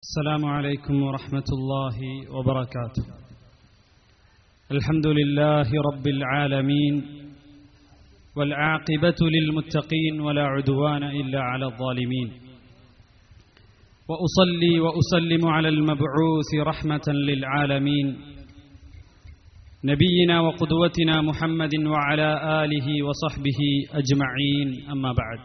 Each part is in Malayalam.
السلام عليكم ورحمة الله وبركاته الحمد لله رب العالمين والعاقبة للمتقين ولا عدوان إلا على الظالمين وأصلي وأسلم على المبعوث رحمة للعالمين نبينا وقدوتنا محمد وعلى آله وصحبه أجمعين أما بعد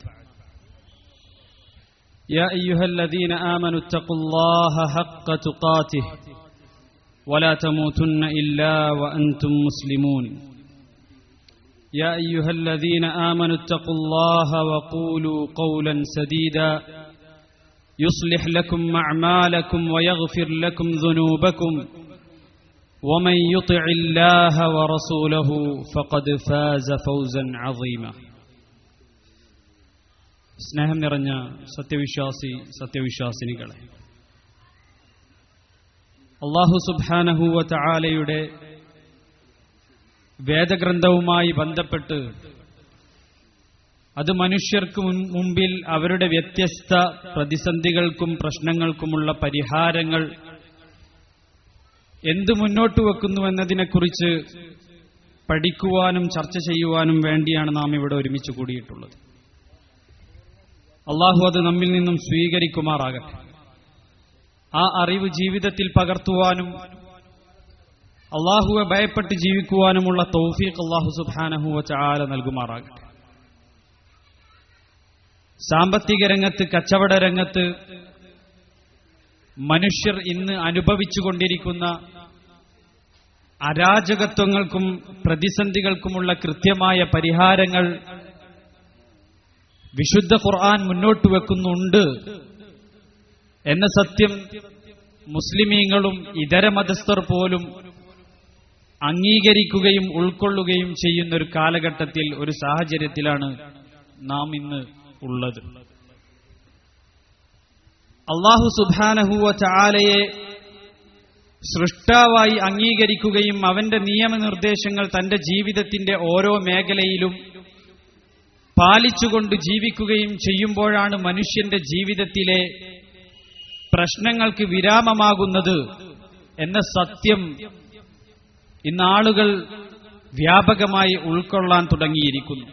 يا أيها الذين آمنوا اتقوا الله حق تقاته ولا تموتن إلا وأنتم مسلمون يا أيها الذين آمنوا اتقوا الله وقولوا قولا سديدا يصلح لكم أعمالكم ويغفر لكم ذنوبكم ومن يطع الله ورسوله فقد فاز فوزا عظيما സ്നേഹം നിറഞ്ഞ സത്യവിശ്വാസി സത്യവിശ്വാസിനികളെ അള്ളാഹു സുബാനഹുവ ചാലയുടെ വേദഗ്രന്ഥവുമായി ബന്ധപ്പെട്ട് അത് മനുഷ്യർക്ക് മുമ്പിൽ അവരുടെ വ്യത്യസ്ത പ്രതിസന്ധികൾക്കും പ്രശ്നങ്ങൾക്കുമുള്ള പരിഹാരങ്ങൾ എന്തു മുന്നോട്ട് വെക്കുന്നുവെന്നതിനെക്കുറിച്ച് പഠിക്കുവാനും ചർച്ച ചെയ്യുവാനും വേണ്ടിയാണ് നാം ഇവിടെ ഒരുമിച്ച് കൂടിയിട്ടുള്ളത് അള്ളാഹു അത് നമ്മിൽ നിന്നും സ്വീകരിക്കുമാറാകട്ടെ ആ അറിവ് ജീവിതത്തിൽ പകർത്തുവാനും അള്ളാഹുവെ ഭയപ്പെട്ട് ജീവിക്കുവാനുമുള്ള തൗഫീഖ് അള്ളാഹു സുബാനഹുവ ചാല നൽകുമാറാകട്ടെ സാമ്പത്തിക രംഗത്ത് കച്ചവട രംഗത്ത് മനുഷ്യർ ഇന്ന് അനുഭവിച്ചുകൊണ്ടിരിക്കുന്ന അരാജകത്വങ്ങൾക്കും പ്രതിസന്ധികൾക്കുമുള്ള കൃത്യമായ പരിഹാരങ്ങൾ വിശുദ്ധ ഖുർആൻ മുന്നോട്ട് വെക്കുന്നുണ്ട് എന്ന സത്യം മുസ്ലിമീങ്ങളും ഇതര മതസ്ഥർ പോലും അംഗീകരിക്കുകയും ഉൾക്കൊള്ളുകയും ചെയ്യുന്ന ഒരു കാലഘട്ടത്തിൽ ഒരു സാഹചര്യത്തിലാണ് നാം ഇന്ന് ഉള്ളത് അള്ളാഹു സുബാനഹുവ ചാലയെ സൃഷ്ടാവായി അംഗീകരിക്കുകയും അവന്റെ നിയമനിർദ്ദേശങ്ങൾ തന്റെ ജീവിതത്തിന്റെ ഓരോ മേഖലയിലും പാലിച്ചുകൊണ്ട് ജീവിക്കുകയും ചെയ്യുമ്പോഴാണ് മനുഷ്യന്റെ ജീവിതത്തിലെ പ്രശ്നങ്ങൾക്ക് വിരാമമാകുന്നത് എന്ന സത്യം ഇന്ന് ആളുകൾ വ്യാപകമായി ഉൾക്കൊള്ളാൻ തുടങ്ങിയിരിക്കുന്നു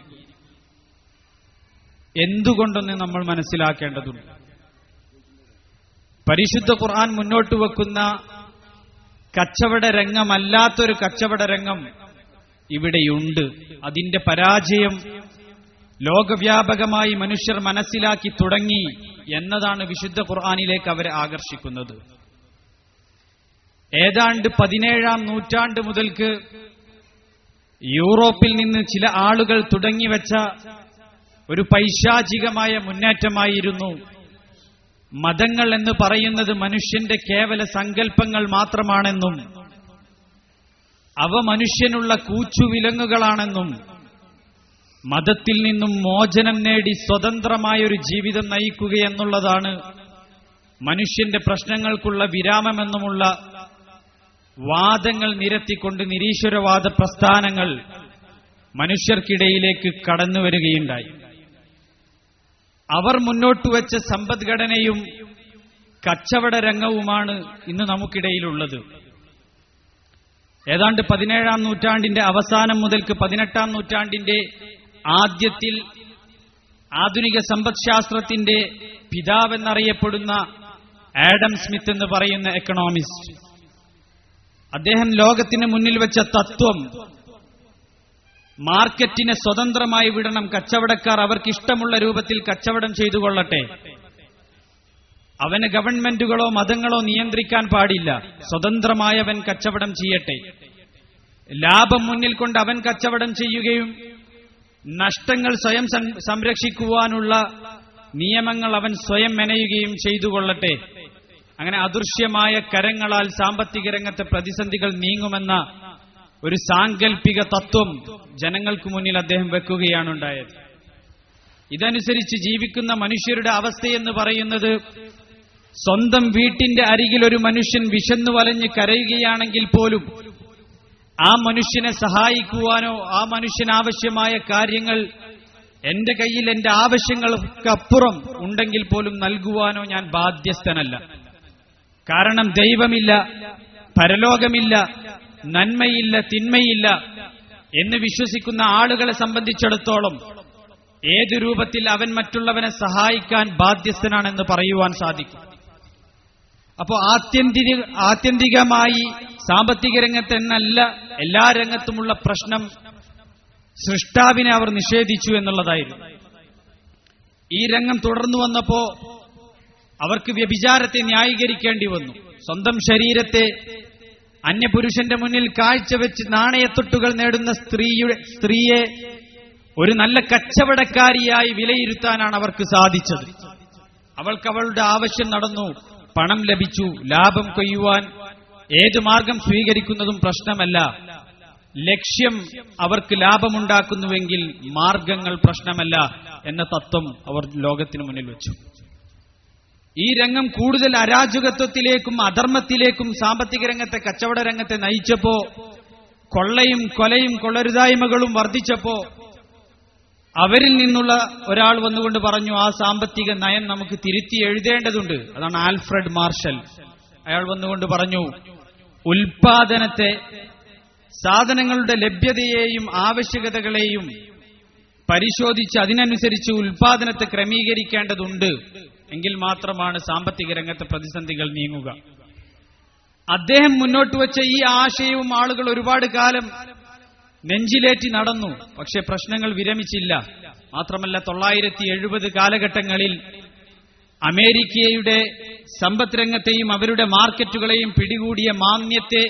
എന്തുകൊണ്ടെന്ന് നമ്മൾ മനസ്സിലാക്കേണ്ടതുണ്ട് പരിശുദ്ധ ഖുർആൻ മുന്നോട്ട് വെക്കുന്ന കച്ചവട രംഗമല്ലാത്തൊരു കച്ചവട രംഗം ഇവിടെയുണ്ട് അതിന്റെ പരാജയം ലോകവ്യാപകമായി മനുഷ്യർ മനസ്സിലാക്കി തുടങ്ങി എന്നതാണ് വിശുദ്ധ ഖുർആാനിലേക്ക് അവരെ ആകർഷിക്കുന്നത് ഏതാണ്ട് പതിനേഴാം നൂറ്റാണ്ട് മുതൽക്ക് യൂറോപ്പിൽ നിന്ന് ചില ആളുകൾ തുടങ്ങിവെച്ച ഒരു പൈശാചികമായ മുന്നേറ്റമായിരുന്നു മതങ്ങൾ എന്ന് പറയുന്നത് മനുഷ്യന്റെ കേവല സങ്കല്പങ്ങൾ മാത്രമാണെന്നും അവ മനുഷ്യനുള്ള കൂച്ചുവിലങ്ങുകളാണെന്നും മതത്തിൽ നിന്നും മോചനം നേടി സ്വതന്ത്രമായൊരു ജീവിതം നയിക്കുകയെന്നുള്ളതാണ് മനുഷ്യന്റെ പ്രശ്നങ്ങൾക്കുള്ള വിരാമമെന്നുമുള്ള വാദങ്ങൾ നിരത്തിക്കൊണ്ട് നിരീശ്വരവാദ പ്രസ്ഥാനങ്ങൾ മനുഷ്യർക്കിടയിലേക്ക് കടന്നുവരികയുണ്ടായി അവർ മുന്നോട്ട് വെച്ച സമ്പദ്ഘടനയും കച്ചവട രംഗവുമാണ് ഇന്ന് നമുക്കിടയിലുള്ളത് ഏതാണ്ട് പതിനേഴാം നൂറ്റാണ്ടിന്റെ അവസാനം മുതൽക്ക് പതിനെട്ടാം നൂറ്റാണ്ടിന്റെ ആദ്യത്തിൽ ആധുനിക സമ്പദ്ശാസ്ത്രത്തിന്റെ പിതാവെന്നറിയപ്പെടുന്ന ആഡം സ്മിത്ത് എന്ന് പറയുന്ന എക്കണോമിസ്റ്റ് അദ്ദേഹം ലോകത്തിന് മുന്നിൽ വെച്ച തത്വം മാർക്കറ്റിനെ സ്വതന്ത്രമായി വിടണം കച്ചവടക്കാർ അവർക്ക് ഇഷ്ടമുള്ള രൂപത്തിൽ കച്ചവടം ചെയ്തു കൊള്ളട്ടെ അവന് ഗവൺമെന്റുകളോ മതങ്ങളോ നിയന്ത്രിക്കാൻ പാടില്ല സ്വതന്ത്രമായവൻ കച്ചവടം ചെയ്യട്ടെ ലാഭം മുന്നിൽ കൊണ്ട് അവൻ കച്ചവടം ചെയ്യുകയും നഷ്ടങ്ങൾ സ്വയം സംരക്ഷിക്കുവാനുള്ള നിയമങ്ങൾ അവൻ സ്വയം മെനയുകയും ചെയ്തു കൊള്ളട്ടെ അങ്ങനെ അദൃശ്യമായ കരങ്ങളാൽ സാമ്പത്തിക രംഗത്തെ പ്രതിസന്ധികൾ നീങ്ങുമെന്ന ഒരു സാങ്കല്പിക തത്വം ജനങ്ങൾക്ക് മുന്നിൽ അദ്ദേഹം വെക്കുകയാണ് ഉണ്ടായത് ഇതനുസരിച്ച് ജീവിക്കുന്ന മനുഷ്യരുടെ അവസ്ഥയെന്ന് പറയുന്നത് സ്വന്തം വീട്ടിന്റെ അരികിൽ ഒരു മനുഷ്യൻ വിശന്നു വലഞ്ഞ് കരയുകയാണെങ്കിൽ പോലും ആ മനുഷ്യനെ സഹായിക്കുവാനോ ആ മനുഷ്യന് ആവശ്യമായ കാര്യങ്ങൾ എന്റെ കയ്യിൽ എന്റെ ആവശ്യങ്ങൾക്കപ്പുറം ഉണ്ടെങ്കിൽ പോലും നൽകുവാനോ ഞാൻ ബാധ്യസ്ഥനല്ല കാരണം ദൈവമില്ല പരലോകമില്ല നന്മയില്ല തിന്മയില്ല എന്ന് വിശ്വസിക്കുന്ന ആളുകളെ സംബന്ധിച്ചിടത്തോളം ഏതു രൂപത്തിൽ അവൻ മറ്റുള്ളവനെ സഹായിക്കാൻ ബാധ്യസ്ഥനാണെന്ന് പറയുവാൻ സാധിക്കും അപ്പോൾ ആത്യന്തിക ആത്യന്തികമായി സാമ്പത്തിക രംഗത്തെന്നല്ല എല്ലാ രംഗത്തുമുള്ള പ്രശ്നം സൃഷ്ടാവിനെ അവർ നിഷേധിച്ചു എന്നുള്ളതായിരുന്നു ഈ രംഗം തുടർന്നു വന്നപ്പോ അവർക്ക് വ്യഭിചാരത്തെ ന്യായീകരിക്കേണ്ടി വന്നു സ്വന്തം ശരീരത്തെ അന്യപുരുഷന്റെ മുന്നിൽ കാഴ്ചവെച്ച് നാണയത്തൊട്ടുകൾ നേടുന്ന സ്ത്രീയുടെ സ്ത്രീയെ ഒരു നല്ല കച്ചവടക്കാരിയായി വിലയിരുത്താനാണ് അവർക്ക് സാധിച്ചത് അവൾക്ക് അവളുടെ ആവശ്യം നടന്നു പണം ലഭിച്ചു ലാഭം കൊയ്യുവാൻ ഏതു മാർഗം സ്വീകരിക്കുന്നതും പ്രശ്നമല്ല ലക്ഷ്യം അവർക്ക് ലാഭമുണ്ടാക്കുന്നുവെങ്കിൽ മാർഗങ്ങൾ പ്രശ്നമല്ല എന്ന തത്വം അവർ ലോകത്തിന് മുന്നിൽ വെച്ചു ഈ രംഗം കൂടുതൽ അരാജകത്വത്തിലേക്കും അധർമ്മത്തിലേക്കും സാമ്പത്തിക രംഗത്തെ കച്ചവട രംഗത്തെ നയിച്ചപ്പോ കൊള്ളയും കൊലയും കൊള്ളരുതായ്മകളും വർദ്ധിച്ചപ്പോ അവരിൽ നിന്നുള്ള ഒരാൾ വന്നുകൊണ്ട് പറഞ്ഞു ആ സാമ്പത്തിക നയം നമുക്ക് തിരുത്തി എഴുതേണ്ടതുണ്ട് അതാണ് ആൽഫ്രഡ് മാർഷൽ അയാൾ വന്നുകൊണ്ട് പറഞ്ഞു ഉൽപാദനത്തെ സാധനങ്ങളുടെ ലഭ്യതയെയും ആവശ്യകതകളെയും പരിശോധിച്ച് അതിനനുസരിച്ച് ഉൽപാദനത്തെ ക്രമീകരിക്കേണ്ടതുണ്ട് എങ്കിൽ മാത്രമാണ് സാമ്പത്തിക രംഗത്തെ പ്രതിസന്ധികൾ നീങ്ങുക അദ്ദേഹം മുന്നോട്ട് വെച്ച ഈ ആശയവും ആളുകൾ ഒരുപാട് കാലം നെഞ്ചിലേറ്റി നടന്നു പക്ഷെ പ്രശ്നങ്ങൾ വിരമിച്ചില്ല മാത്രമല്ല തൊള്ളായിരത്തി എഴുപത് കാലഘട്ടങ്ങളിൽ അമേരിക്കയുടെ സമ്പദ് രംഗത്തെയും അവരുടെ മാർക്കറ്റുകളെയും പിടികൂടിയ മാന്യത്തെ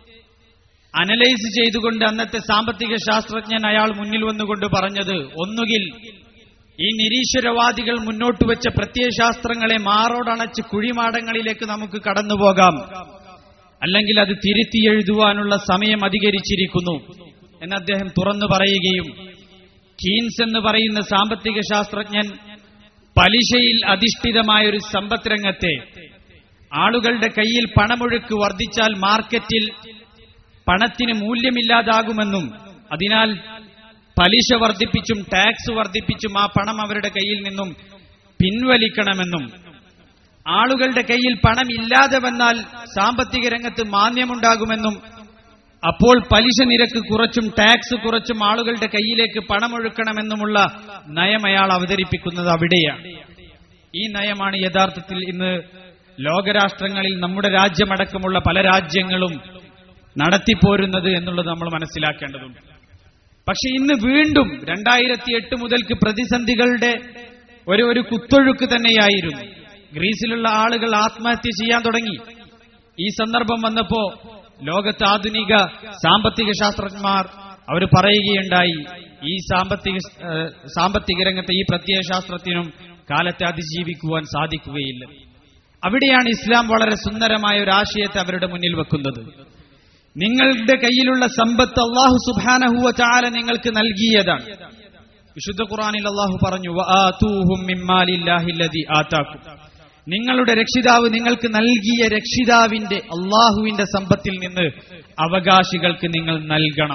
അനലൈസ് ചെയ്തുകൊണ്ട് അന്നത്തെ സാമ്പത്തിക ശാസ്ത്രജ്ഞൻ അയാൾ മുന്നിൽ വന്നുകൊണ്ട് പറഞ്ഞത് ഒന്നുകിൽ ഈ നിരീശ്വരവാദികൾ മുന്നോട്ട് വെച്ച പ്രത്യയശാസ്ത്രങ്ങളെ മാറോടണച്ച് കുഴിമാടങ്ങളിലേക്ക് നമുക്ക് കടന്നുപോകാം അല്ലെങ്കിൽ അത് തിരുത്തി എഴുതുവാനുള്ള സമയം അധികരിച്ചിരിക്കുന്നു എന്ന് അദ്ദേഹം തുറന്നു പറയുകയും കീൻസ് എന്ന് പറയുന്ന സാമ്പത്തിക ശാസ്ത്രജ്ഞൻ പലിശയിൽ അധിഷ്ഠിതമായ ഒരു സമ്പദ് രംഗത്തെ ആളുകളുടെ കയ്യിൽ പണമൊഴുക്ക് വർദ്ധിച്ചാൽ മാർക്കറ്റിൽ പണത്തിന് മൂല്യമില്ലാതാകുമെന്നും അതിനാൽ പലിശ വർദ്ധിപ്പിച്ചും ടാക്സ് വർദ്ധിപ്പിച്ചും ആ പണം അവരുടെ കയ്യിൽ നിന്നും പിൻവലിക്കണമെന്നും ആളുകളുടെ കയ്യിൽ പണം ഇല്ലാതെ വന്നാൽ സാമ്പത്തിക രംഗത്ത് മാന്യമുണ്ടാകുമെന്നും അപ്പോൾ പലിശ നിരക്ക് കുറച്ചും ടാക്സ് കുറച്ചും ആളുകളുടെ കയ്യിലേക്ക് പണമൊഴുക്കണമെന്നുമുള്ള നയം അയാൾ അവതരിപ്പിക്കുന്നത് അവിടെയാണ് ഈ നയമാണ് യഥാർത്ഥത്തിൽ ഇന്ന് ലോകരാഷ്ട്രങ്ങളിൽ നമ്മുടെ രാജ്യമടക്കമുള്ള പല രാജ്യങ്ങളും നടത്തിപ്പോരുന്നത് എന്നുള്ളത് നമ്മൾ മനസ്സിലാക്കേണ്ടതുണ്ട് പക്ഷെ ഇന്ന് വീണ്ടും രണ്ടായിരത്തി എട്ട് മുതൽക്ക് പ്രതിസന്ധികളുടെ ഒരു ഒരു കുത്തൊഴുക്ക് തന്നെയായിരുന്നു ഗ്രീസിലുള്ള ആളുകൾ ആത്മഹത്യ ചെയ്യാൻ തുടങ്ങി ഈ സന്ദർഭം വന്നപ്പോ ലോകത്ത് ആധുനിക സാമ്പത്തിക ശാസ്ത്രജ്ഞന്മാർ അവർ പറയുകയുണ്ടായി ഈ സാമ്പത്തിക ഏഹ്, സാമ്പത്തിക രംഗത്തെ ഈ പ്രത്യയശാസ്ത്രത്തിനും കാലത്തെ അതിജീവിക്കുവാൻ സാധിക്കുകയില്ല അവിടെയാണ് ഇസ്ലാം വളരെ സുന്ദരമായ ഒരു ആശയത്തെ അവരുടെ മുന്നിൽ വെക്കുന്നത് നിങ്ങളുടെ കയ്യിലുള്ള സമ്പത്ത് അള്ളാഹു സുബാനഹുവ ചാല നിങ്ങൾക്ക് നൽകിയതാണ് വിശുദ്ധ ഖുറാനിൽ അള്ളാഹു പറഞ്ഞു "വആതൂഹും മിമ്മാലില്ലാഹില്ലദി ആതാക്കും." നിങ്ങളുടെ രക്ഷിതാവ് നിങ്ങൾക്ക് നൽകിയ രക്ഷിതാവിന്റെ അള്ളാഹുവിന്റെ സമ്പത്തിൽ നിന്ന് അവകാശികൾക്ക് നിങ്ങൾ നൽകണം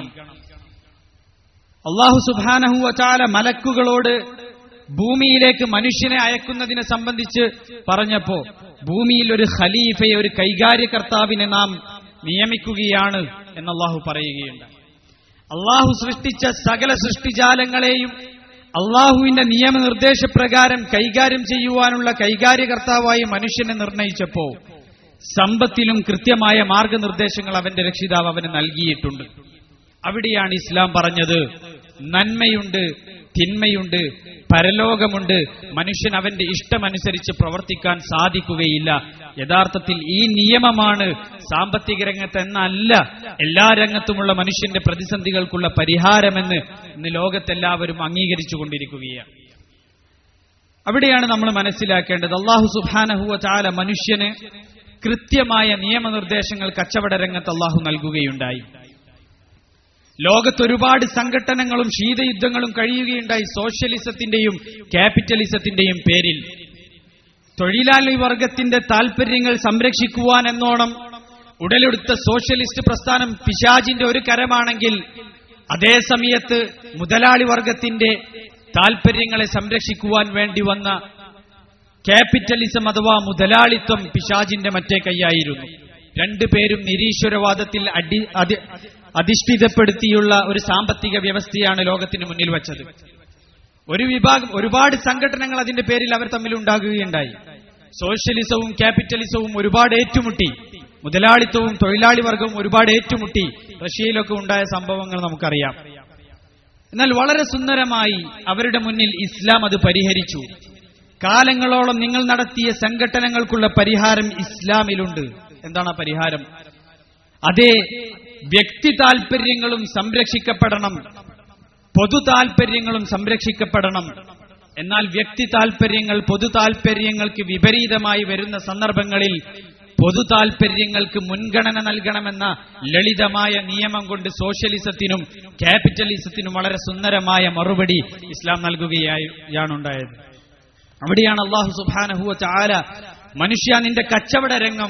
അള്ളാഹു സുബാനഹുവ ചാല മലക്കുകളോട് ഭൂമിയിലേക്ക് മനുഷ്യനെ അയക്കുന്നതിനെ സംബന്ധിച്ച് പറഞ്ഞപ്പോ ഭൂമിയിൽ ഒരു ഖലീഫയെ ഒരു കൈകാര്യകർത്താവിനെ നാം നിയമിക്കുകയാണ് എന്ന് അള്ളാഹു പറയുകയുണ്ട് അള്ളാഹു സൃഷ്ടിച്ച സകല സൃഷ്ടിജാലങ്ങളെയും അള്ളാഹുവിന്റെ നിയമനിർദ്ദേശപ്രകാരം കൈകാര്യം ചെയ്യുവാനുള്ള കൈകാര്യകർത്താവായി മനുഷ്യനെ നിർണയിച്ചപ്പോ സമ്പത്തിലും കൃത്യമായ മാർഗനിർദ്ദേശങ്ങൾ അവന്റെ രക്ഷിതാവ് അവന് നൽകിയിട്ടുണ്ട് അവിടെയാണ് ഇസ്ലാം പറഞ്ഞത് നന്മയുണ്ട് തിന്മയുണ്ട് പരലോകമുണ്ട് മനുഷ്യൻ അവന്റെ ഇഷ്ടമനുസരിച്ച് പ്രവർത്തിക്കാൻ സാധിക്കുകയില്ല യഥാർത്ഥത്തിൽ ഈ നിയമമാണ് സാമ്പത്തിക രംഗത്ത് എന്നല്ല എല്ലാ രംഗത്തുമുള്ള മനുഷ്യന്റെ പ്രതിസന്ധികൾക്കുള്ള പരിഹാരമെന്ന് ഇന്ന് ലോകത്തെല്ലാവരും അംഗീകരിച്ചുകൊണ്ടിരിക്കുകയാണ് അവിടെയാണ് നമ്മൾ മനസ്സിലാക്കേണ്ടത് അള്ളാഹു സുബാനഹുവ ചാല മനുഷ്യന് കൃത്യമായ നിയമനിർദ്ദേശങ്ങൾ കച്ചവട രംഗത്ത് അള്ളാഹു നൽകുകയുണ്ടായി ലോകത്ത് ഒരുപാട് സംഘടനകളും ശീതയുദ്ധങ്ങളും കഴിയുകയുണ്ടായി സോഷ്യലിസത്തിന്റെയും ക്യാപിറ്റലിസത്തിന്റെയും പേരിൽ തൊഴിലാളി വർഗത്തിന്റെ താൽപര്യങ്ങൾ സംരക്ഷിക്കുവാൻ എന്നോണം ഉടലെടുത്ത സോഷ്യലിസ്റ്റ് പ്രസ്ഥാനം പിശാജിന്റെ ഒരു കരമാണെങ്കിൽ അതേ സമയത്ത് മുതലാളി വർഗത്തിന്റെ താൽപര്യങ്ങളെ സംരക്ഷിക്കുവാൻ വേണ്ടി വന്ന ക്യാപിറ്റലിസം അഥവാ മുതലാളിത്വം പിശാജിന്റെ മറ്റേ കൈയായിരുന്നു രണ്ടുപേരും നിരീശ്വരവാദത്തിൽ അടി അതി- അധിഷ്ഠിതപ്പെടുത്തിയുള്ള ഒരു സാമ്പത്തിക വ്യവസ്ഥയാണ് ലോകത്തിന് മുന്നിൽ വച്ചത് ഒരു വിഭാഗം ഒരുപാട് സംഘടനകൾ അതിന്റെ പേരിൽ അവർ തമ്മിൽ ഉണ്ടാകുകയുണ്ടായി സോഷ്യലിസവും ക്യാപിറ്റലിസവും ഒരുപാട് ഏറ്റുമുട്ടി മുതലാളിത്തവും തൊഴിലാളി വർഗവും ഒരുപാട് ഏറ്റുമുട്ടി റഷ്യയിലൊക്കെ ഉണ്ടായ സംഭവങ്ങൾ നമുക്കറിയാം എന്നാൽ വളരെ സുന്ദരമായി അവരുടെ മുന്നിൽ ഇസ്ലാം അത് പരിഹരിച്ചു കാലങ്ങളോളം നിങ്ങൾ നടത്തിയ സംഘടനകൾക്കുള്ള പരിഹാരം ഇസ്ലാമിലുണ്ട് എന്താണ് ആ പരിഹാരം അതേ വ്യക്തി താൽപര്യങ്ങളും സംരക്ഷിക്കപ്പെടണം പൊതു താൽപര്യങ്ങളും സംരക്ഷിക്കപ്പെടണം എന്നാൽ വ്യക്തി താൽപര്യങ്ങൾ പൊതു താൽപര്യങ്ങൾക്ക് വിപരീതമായി വരുന്ന സന്ദർഭങ്ങളിൽ പൊതു താൽപര്യങ്ങൾക്ക് മുൻഗണന നൽകണമെന്ന ലളിതമായ നിയമം കൊണ്ട് സോഷ്യലിസത്തിനും ക്യാപിറ്റലിസത്തിനും വളരെ സുന്ദരമായ മറുപടി ഇസ്ലാം നൽകുകയാണുണ്ടായത് അവിടെയാണ് അള്ളാഹു സുബാനഹുവ ചാല മനുഷ്യ നിന്റെ കച്ചവട രംഗം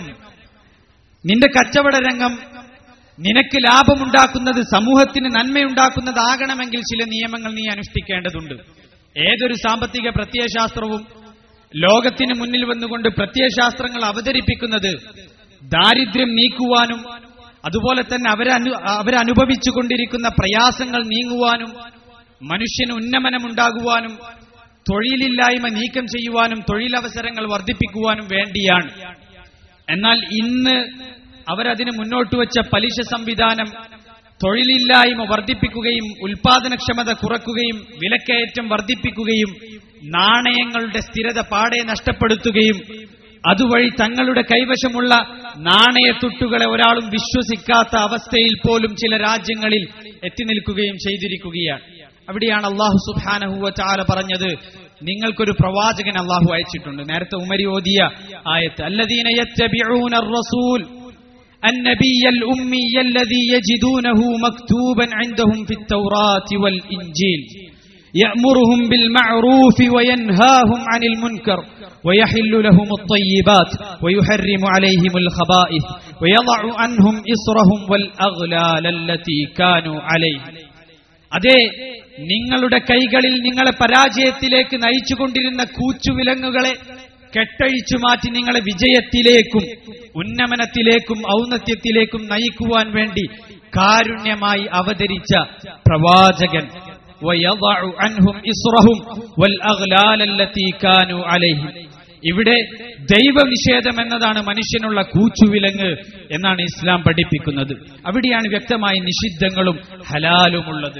നിന്റെ കച്ചവട രംഗം നിനക്ക് ലാഭമുണ്ടാക്കുന്നത് സമൂഹത്തിന് നന്മയുണ്ടാക്കുന്നതാകണമെങ്കിൽ ചില നിയമങ്ങൾ നീ അനുഷ്ഠിക്കേണ്ടതുണ്ട് ഏതൊരു സാമ്പത്തിക പ്രത്യയശാസ്ത്രവും ലോകത്തിന് മുന്നിൽ വന്നുകൊണ്ട് പ്രത്യയശാസ്ത്രങ്ങൾ അവതരിപ്പിക്കുന്നത് ദാരിദ്ര്യം നീക്കുവാനും അതുപോലെ തന്നെ അവരനു അവരനുഭവിച്ചു കൊണ്ടിരിക്കുന്ന പ്രയാസങ്ങൾ നീങ്ങുവാനും മനുഷ്യന് ഉന്നമനമുണ്ടാകുവാനും തൊഴിലില്ലായ്മ നീക്കം ചെയ്യുവാനും തൊഴിലവസരങ്ങൾ വർദ്ധിപ്പിക്കുവാനും വേണ്ടിയാണ് എന്നാൽ ഇന്ന് അവരതിന് മുന്നോട്ട് വെച്ച പലിശ സംവിധാനം തൊഴിലില്ലായ്മ വർദ്ധിപ്പിക്കുകയും ഉൽപാദനക്ഷമത കുറക്കുകയും വിലക്കയറ്റം വർദ്ധിപ്പിക്കുകയും നാണയങ്ങളുടെ സ്ഥിരത പാടെ നഷ്ടപ്പെടുത്തുകയും അതുവഴി തങ്ങളുടെ കൈവശമുള്ള നാണയത്തുട്ടുകളെ ഒരാളും വിശ്വസിക്കാത്ത അവസ്ഥയിൽ പോലും ചില രാജ്യങ്ങളിൽ എത്തി നിൽക്കുകയും ചെയ്തിരിക്കുകയാണ് അവിടെയാണ് അള്ളാഹു സുബാനഹുവ ചാല പറഞ്ഞത് നിങ്ങൾക്കൊരു പ്രവാചകൻ അള്ളാഹു അയച്ചിട്ടുണ്ട് നേരത്തെ ഉമരി ഓതിയ ആയത്ത് അല്ലദീന യത്തബിഊന റസൂൽ النبي الأمي الذي يجدونه مكتوبا عندهم في التوراة والإنجيل يأمرهم بالمعروف وينهاهم عن المنكر ويحل لهم الطيبات ويحرم عليهم الخبائث ويضع عنهم إصرهم والأغلال التي كانوا عليه അതെ നിങ്ങളുടെ കൈകളിൽ നിങ്ങളെ പരാജയത്തിലേക്ക് നയിച്ചുകൊണ്ടിരുന്ന കൂച്ചുവിലങ്ങുകളെ കെട്ടഴിച്ചു മാറ്റി നിങ്ങളെ വിജയത്തിലേക്കും ഉന്നമനത്തിലേക്കും ഔന്നത്യത്തിലേക്കും നയിക്കുവാൻ വേണ്ടി കാരുണ്യമായി അവതരിച്ച പ്രവാചകൻ وَيَضَعُ عَنْهُمْ إِصْرَهُمْ وَالْأَغْلَالَ الَّتِي كَانُوا عَلَيْهِمْ ഇവിടെ ദൈവനിഷേധം എന്നതാണ് മനുഷ്യനുള്ള കൂച്ചുവിലങ്ങ് എന്നാണ് ഇസ്ലാം പഠിപ്പിക്കുന്നത് അവിടെയാണ് വ്യക്തമായി നിഷിദ്ധങ്ങളും ഹലാലുമുള്ളത്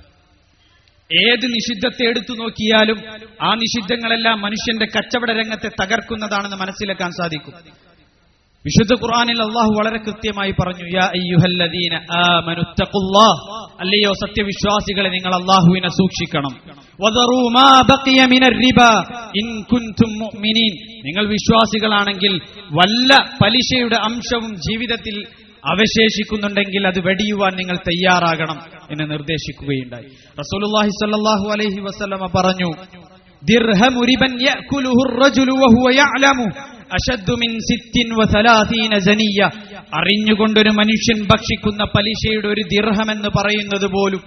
ഏത് നിഷിദ്ധത്തെ എടുത്തു നോക്കിയാലും ആ നിഷിദ്ധങ്ങളെല്ലാം മനുഷ്യന്റെ കച്ചവട രംഗത്തെ തകർക്കുന്നതാണെന്ന് മനസ്സിലാക്കാൻ സാധിക്കും വിശുദ്ധ ഖുർആനിൽ അള്ളാഹു വളരെ കൃത്യമായി പറഞ്ഞു യാ അയ്യുഹല്ലദീന ആമനു തഖുല്ലാഹ് അല്ലയോ സത്യവിശ്വാസികളെ നിങ്ങൾ അള്ളാഹുവിനെ സൂക്ഷിക്കണം വദറൂ മാ ബഖിയ മിനർ റിബ ഇൻ കുൻതും മുഅ്മിനീൻ നിങ്ങൾ വിശ്വാസികളാണെങ്കിൽ വല്ല പലിശയുടെ അംശവും ജീവിതത്തിൽ അവശേഷിക്കുന്നുണ്ടെങ്കിൽ അത് വെടിയുവാൻ നിങ്ങൾ തയ്യാറാകണം എന്ന് നിർദ്ദേശിക്കുകയുണ്ടായി റസൂലുള്ളാഹി സ്വല്ലല്ലാഹു അലൈഹി വസല്ലമ പറഞ്ഞു ദിർഹമു റിബൻ യഅകുലുഹു الرجل وهو يعلم അഷദ്ദു മിൻ സിത്തിൻ വസലാസീന ജനിയ അറിഞ്ഞുകൊണ്ടൊരു മനുഷ്യൻ ഭക്ഷിക്കുന്ന പലിശയുടെ ഒരു ദിർഹം എന്ന് പറയുന്നത് പോലും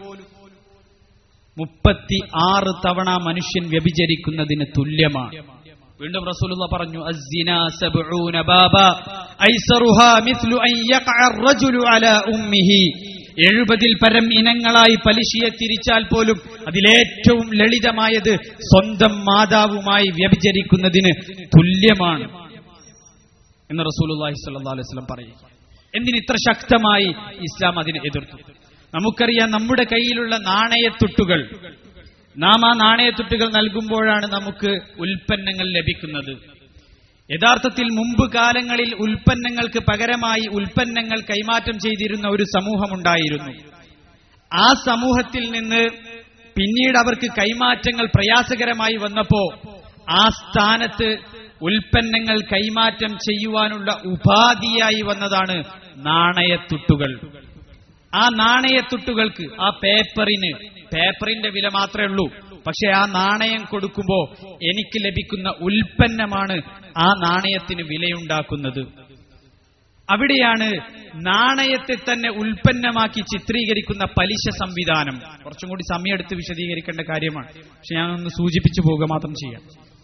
മുപ്പത്തി ആറ് തവണ മനുഷ്യൻ വ്യഭിചരിക്കുന്നതിന് തുല്യമാണ് വീണ്ടും റസൂലുള്ള പറഞ്ഞു അസ്സിന സബ്ഊന ബാബ ഐസറുഹാ മിസ്ലു അൻ യഖഅ الرجل على ഉമ്മിഹി എഴുപതിൽ പരം ഇനങ്ങളായി പലിശയെ തിരിച്ചാൽ പോലും അതിലേറ്റവും ലളിതമായത് സ്വന്തം മാതാവുമായി വ്യഭിചരിക്കുന്നതിന് തുല്യമാണ് എന്ന് റസൂലുള്ളാഹി സ്വല്ലല്ലാഹു അലൈഹി വസല്ലം പറയുക എന്തിന് ഇത്ര ശക്തമായി ഇസ്ലാം അതിനെ എതിർത്തു നമുക്കറിയാം നമ്മുടെ കയ്യിലുള്ള നാണയത്തുട്ടുകൾ നാം ആ നാണയത്തുട്ടുകൾ നൽകുമ്പോഴാണ് നമുക്ക് ഉൽപ്പന്നങ്ങൾ ലഭിക്കുന്നത് യഥാർത്ഥത്തിൽ മുമ്പ് കാലങ്ങളിൽ ഉൽപ്പന്നങ്ങൾക്ക് പകരമായി ഉൽപ്പന്നങ്ങൾ കൈമാറ്റം ചെയ്തിരുന്ന ഒരു സമൂഹമുണ്ടായിരുന്നു ആ സമൂഹത്തിൽ നിന്ന് പിന്നീട് അവർക്ക് കൈമാറ്റങ്ങൾ പ്രയാസകരമായി വന്നപ്പോ ആ സ്ഥാനത്ത് ഉൽപ്പന്നങ്ങൾ കൈമാറ്റം ചെയ്യുവാനുള്ള ഉപാധിയായി വന്നതാണ് നാണയത്തുട്ടുകൾ ആ നാണയത്തുട്ടുകൾക്ക് ആ പേപ്പറിന് പേപ്പറിന്റെ വില മാത്രമേ ഉള്ളൂ പക്ഷെ ആ നാണയം കൊടുക്കുമ്പോ എനിക്ക് ലഭിക്കുന്ന ഉൽപ്പന്നമാണ് ആ നാണയത്തിന് വിലയുണ്ടാക്കുന്നത് അവിടെയാണ് നാണയത്തെ തന്നെ ഉൽപ്പന്നമാക്കി ചിത്രീകരിക്കുന്ന പലിശ സംവിധാനം കുറച്ചും കൂടി സമയമെടുത്ത് വിശദീകരിക്കേണ്ട കാര്യമാണ് പക്ഷെ ഞാനൊന്ന് സൂചിപ്പിച്ചു പോവുക മാത്രം ചെയ്യാം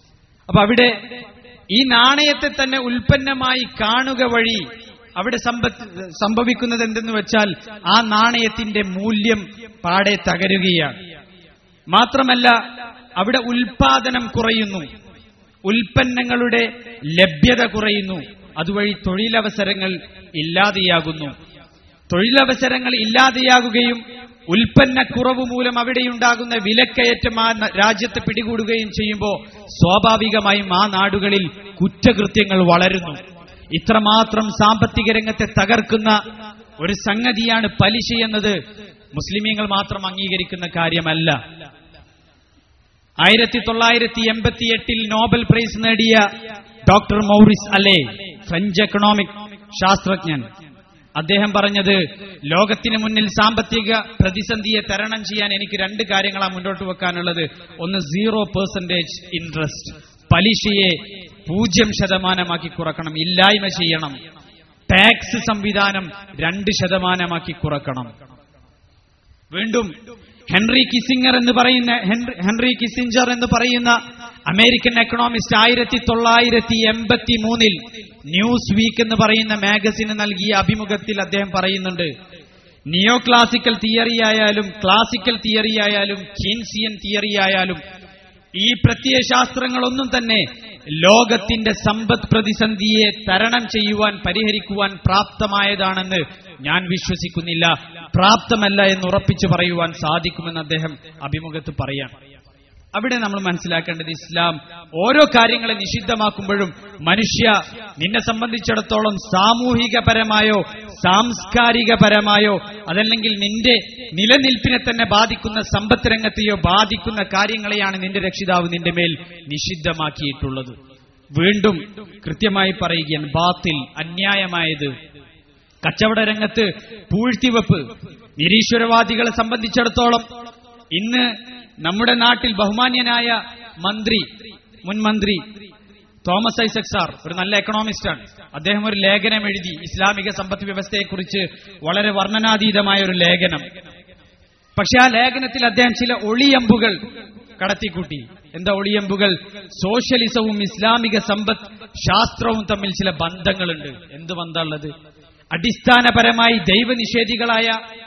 അപ്പൊ അവിടെ ഈ നാണയത്തെ തന്നെ ഉൽപ്പന്നമായി കാണുക വഴി അവിടെ സമ്പത്ത് സംഭവിക്കുന്നത് എന്തെന്ന് വെച്ചാൽ ആ നാണയത്തിന്റെ മൂല്യം പാടെ തകരുകയാണ് മാത്രമല്ല അവിടെ ഉൽപാദനം കുറയുന്നു ഉൽപ്പന്നങ്ങളുടെ ലഭ്യത കുറയുന്നു അതുവഴി തൊഴിലവസരങ്ങൾ ഇല്ലാതെയാകുന്നു തൊഴിലവസരങ്ങൾ ഇല്ലാതെയാകുകയും ഉൽപ്പന്നക്കുറവ് മൂലം അവിടെയുണ്ടാകുന്ന വിലക്കയറ്റം ആ ന- രാജ്യത്ത് പിടികൂടുകയും ചെയ്യുമ്പോൾ സ്വാഭാവികമായും ആ നാടുകളിൽ കുറ്റകൃത്യങ്ങൾ വളരുന്നു ഇത്രമാത്രം സാമ്പത്തിക രംഗത്തെ തകർക്കുന്ന ഒരു സംഗതിയാണ് പലിശ എന്നത് മുസ്ലിമീങ്ങൾ മാത്രം അംഗീകരിക്കുന്ന കാര്യമല്ല ആയിരത്തി തൊള്ളായിരത്തി എൺപത്തി എട്ടിൽ നോബൽ പ്രൈസ് നേടിയ doctor Maurice Allais French economic ശാസ്ത്രജ്ഞൻ അദ്ദേഹം പറഞ്ഞത് ലോകത്തിന് മുന്നിൽ സാമ്പത്തിക പ്രതിസന്ധിയെ തരണം ചെയ്യാൻ എനിക്ക് രണ്ട് കാര്യങ്ങളാണ് മുന്നോട്ട് വെക്കാനുള്ളത് ഒന്ന് സീറോ പെർസെന്റേജ് ഇൻട്രസ്റ്റ് പലിശയെ പൂജ്യം ശതമാനമാക്കി കുറക്കണം ഇല്ലായ്മ ചെയ്യണം ടാക്സ് സംവിധാനം രണ്ട് ശതമാനമാക്കി കുറക്കണം വീണ്ടും ഹെൻറി കിസിംഗർ എന്ന് പറയുന്ന ഹെൻറി- ഹെൻറി കിസിഞ്ചർ എന്ന് പറയുന്ന അമേരിക്കൻ എക്കണോമിസ്റ്റ് ആയിരത്തി തൊള്ളായിരത്തി എൺപത്തി മൂന്നിൽ ന്യൂസ് വീക്ക് എന്ന് പറയുന്ന മാഗസിന് നൽകിയ അഭിമുഖത്തിൽ അദ്ദേഹം പറയുന്നുണ്ട് നിയോ ക്ലാസിക്കൽ തിയറി ആയാലും ക്ലാസിക്കൽ തിയറി ആയാലും കീൻസിയൻ തിയറി ആയാലും ഈ പ്രത്യയശാസ്ത്രങ്ങളൊന്നും തന്നെ ലോകത്തിന്റെ സമ്പദ് പ്രതിസന്ധിയെ തരണം ചെയ്യുവാൻ പരിഹരിക്കുവാൻ പ്രാപ്തമായതാണെന്ന് ഞാൻ വിശ്വസിക്കുന്നില്ല പ്രാപ്തമല്ല എന്ന് ഉറപ്പിച്ചു പറയുവാൻ സാധിക്കുമെന്ന് അദ്ദേഹം അഭിമുഖത്ത് പറയാം അവിടെ നമ്മൾ മനസ്സിലാക്കേണ്ടത് ഇസ്ലാം ഓരോ കാര്യങ്ങളെ നിഷിദ്ധമാക്കുമ്പോഴും മനുഷ്യ നിന്നെ സംബന്ധിച്ചിടത്തോളം സാമൂഹികപരമായോ സാംസ്കാരികപരമായോ അതല്ലെങ്കിൽ നിന്റെ നിലനിൽപ്പിനെ തന്നെ ബാധിക്കുന്ന സമ്പത്ത് രംഗത്തെയോ ബാധിക്കുന്ന കാര്യങ്ങളെയാണ് നിന്റെ രക്ഷിതാവ് നിന്റെ മേൽ നിഷിദ്ധമാക്കിയിട്ടുള്ളത് വീണ്ടും കൃത്യമായി പറയുകയാണ് ബാത്തിൽ അന്യായമായത് കച്ചവട രംഗത്ത് പൂഴ്ത്തിവെപ്പ് നിരീശ്വരവാദികളെ സംബന്ധിച്ചിടത്തോളം ഇന്ന് നമ്മുടെ നാട്ടിൽ ബഹുമാന്യനായ മന്ത്രി മുൻ മന്ത്രി തോമസ് ഐസക് സാർ ഒരു നല്ല എക്കണോമിസ്റ്റാണ് അദ്ദേഹം ഒരു ലേഖനം എഴുതി ഇസ്ലാമിക സമ്പദ് വ്യവസ്ഥയെക്കുറിച്ച് വളരെ വർണ്ണനാതീതമായ ഒരു ലേഖനം പക്ഷെ ആ ലേഖനത്തിൽ അദ്ദേഹം ചില ഒളിയമ്പുകൾ കടത്തിക്കൂട്ടി എന്താ ഒളിയമ്പുകൾ സോഷ്യലിസവും ഇസ്ലാമിക സമ്പദ് ശാസ്ത്രവും തമ്മിൽ ചില ബന്ധങ്ങളുണ്ട് എന്ത് ബന്ധമുള്ളത് അടിസ്ഥാനപരമായി ദൈവനിഷേധികളായ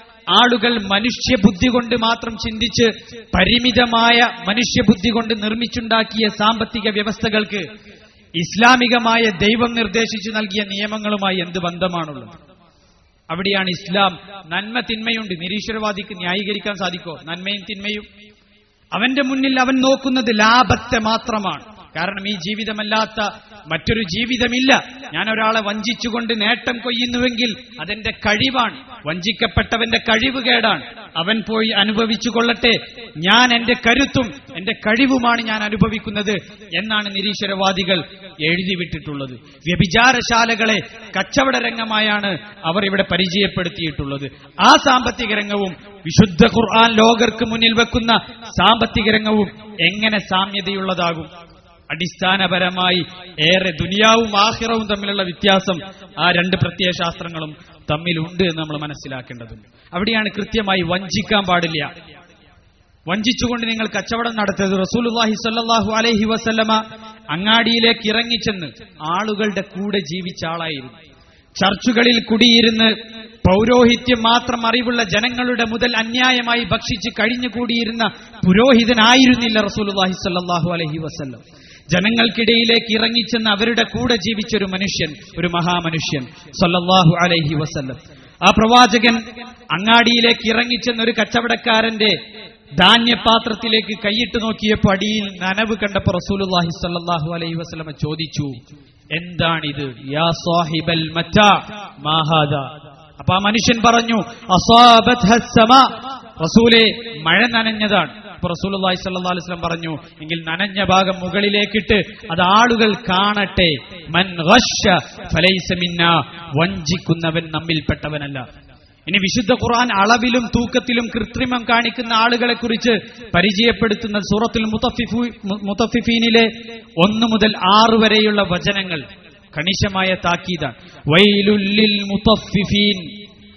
ആളുകൾ മനുഷ്യബുദ്ധി കൊണ്ട് മാത്രം ചിന്തിച്ച് പരിമിതമായ മനുഷ്യബുദ്ധി കൊണ്ട് നിർമ്മിച്ചുണ്ടാക്കിയ സാമ്പത്തിക വ്യവസ്ഥകൾക്ക് ഇസ്ലാമികമായ ദൈവം നിർദ്ദേശിച്ചു നൽകിയ നിയമങ്ങളുമായി എന്ത് ബന്ധമാണുള്ളത് അവിടെയാണ് ഇസ്ലാം നന്മ തിന്മയുണ്ട് നിരീശ്വരവാദിക്ക് ന്യായീകരിക്കാൻ സാധിക്കോ നന്മയും തിന്മയും അവന്റെ മുന്നിൽ അവൻ നോക്കുന്നത് ലാഭത്തെ മാത്രമാണ് കാരണം ഈ ജീവിതമല്ലാത്ത മറ്റൊരു ജീവിതമില്ല ഞാൻ ഒരാളെ വഞ്ചിച്ചുകൊണ്ട് നേട്ടം കൊയ്യുന്നുവെങ്കിൽ അതെന്റെ കഴിവാണ് വഞ്ചിക്കപ്പെട്ടവന്റെ കഴിവ് കേടാണ് അവൻ പോയി അനുഭവിച്ചു കൊള്ളട്ടെ ഞാൻ എന്റെ കരുത്തും എന്റെ കഴിവുമാണ് ഞാൻ അനുഭവിക്കുന്നത് എന്നാണ് നിരീശ്വരവാദികൾ എഴുതിവിട്ടിട്ടുള്ളത് വ്യഭിചാരശാലകളെ കച്ചവട രംഗമായാണ് അവർ ഇവിടെ പരിചയപ്പെടുത്തിയിട്ടുള്ളത് ആ സാമ്പത്തിക രംഗവും വിശുദ്ധ ഖുർആൻ ലോകർക്ക് മുന്നിൽ വെക്കുന്ന സാമ്പത്തിക രംഗവും എങ്ങനെ സാമ്യതയുള്ളതാകും അടിസ്ഥാനപരമായി ഏറെ ദുനിയാവും ആഹിറവും തമ്മിലുള്ള വ്യത്യാസം ആ രണ്ട് പ്രത്യയശാസ്ത്രങ്ങളും തമ്മിലുണ്ട് എന്ന് നമ്മൾ മനസ്സിലാക്കേണ്ടതുണ്ട് അവിടെയാണ് കൃത്യമായി വഞ്ചിക്കാൻ പാടില്ല വഞ്ചിച്ചുകൊണ്ട് നിങ്ങൾ കച്ചവടം നടത്തരുത് റസൂലുള്ളാഹി സ്വല്ലല്ലാഹു അലൈഹി വസല്ലമ അങ്ങാടിയിലേക്ക് ഇറങ്ങിച്ചെന്ന് ആളുകളുടെ കൂടെ ജീവിച്ച ആളായിരുന്നു ചർച്ചുകളിൽ കുടിയിരുന്ന് പൗരോഹിത്യം മാത്രം അറിവുള്ള ജനങ്ങളുടെ മുതൽ അന്യായമായി ഭക്ഷിച്ച് കഴിഞ്ഞുകൂടിയിരുന്ന പുരോഹിതനായിരുന്നില്ല റസൂലുള്ളാഹി സ്വല്ലല്ലാഹു അലൈഹി വസല്ലം ജനങ്ങൾക്കിടയിലേക്ക് ഇറങ്ങിച്ചെന്ന് അവരുടെ കൂടെ ജീവിച്ചൊരു മനുഷ്യൻ ഒരു മഹാമനുഷ്യൻ സല്ലല്ലാഹു അലൈഹി വസല്ലം ആ പ്രവാചകൻ അങ്ങാടിയിലേക്ക് ഇറങ്ങിച്ചെന്ന ഒരു കച്ചവടക്കാരന്റെ ധാന്യപാത്രത്തിലേക്ക് കൈയിട്ട് നോക്കിയപ്പോൾ അടിയിൽ നനവ് കണ്ടപ്പോ റസൂലുള്ളാഹി സ്വല്ലല്ലാഹു അലൈഹി വസല്ലമ ചോദിച്ചു എന്താണിത് യാ സാഹിബൽ മറ്റാ മാ ഹാദാ അപ്പൊ ആ മനുഷ്യൻ പറഞ്ഞു അസാബത്ഹ സമ റസൂലെ മഴ നനഞ്ഞതാണ് അപ്പൊ റസൂലുള്ളാഹി സ്വല്ലല്ലാഹു അലൈഹി വസല്ലം പറഞ്ഞു എങ്കിൽ നനഞ്ഞ ഭാഗം മുകളിലേക്കിട്ട് അത് ആളുകൾ കാണട്ടെ മൻ ഗശ്ശ ഫലൈസ മിന്നാ വഞ്ചിക്കുന്നവൻ നമ്മിൽപ്പെട്ടവനല്ല ഇനി വിശുദ്ധ ഖുർആൻ അളവിലും തൂക്കത്തിലും കൃത്രിമം കാണിക്കുന്ന ആളുകളെ കുറിച്ച് പരിചയപ്പെടുത്തുന്ന സൂറത്തുൽ മുത്തഫിഫു- മു- മുത്തഫിഫീനിലെ ഒന്ന് മുതൽ ആറ് വരെയുള്ള വചനങ്ങൾ കണിശമായ താക്കീതാണ് വൈലുല്ലിൽ മുത്തഫിഫീൻ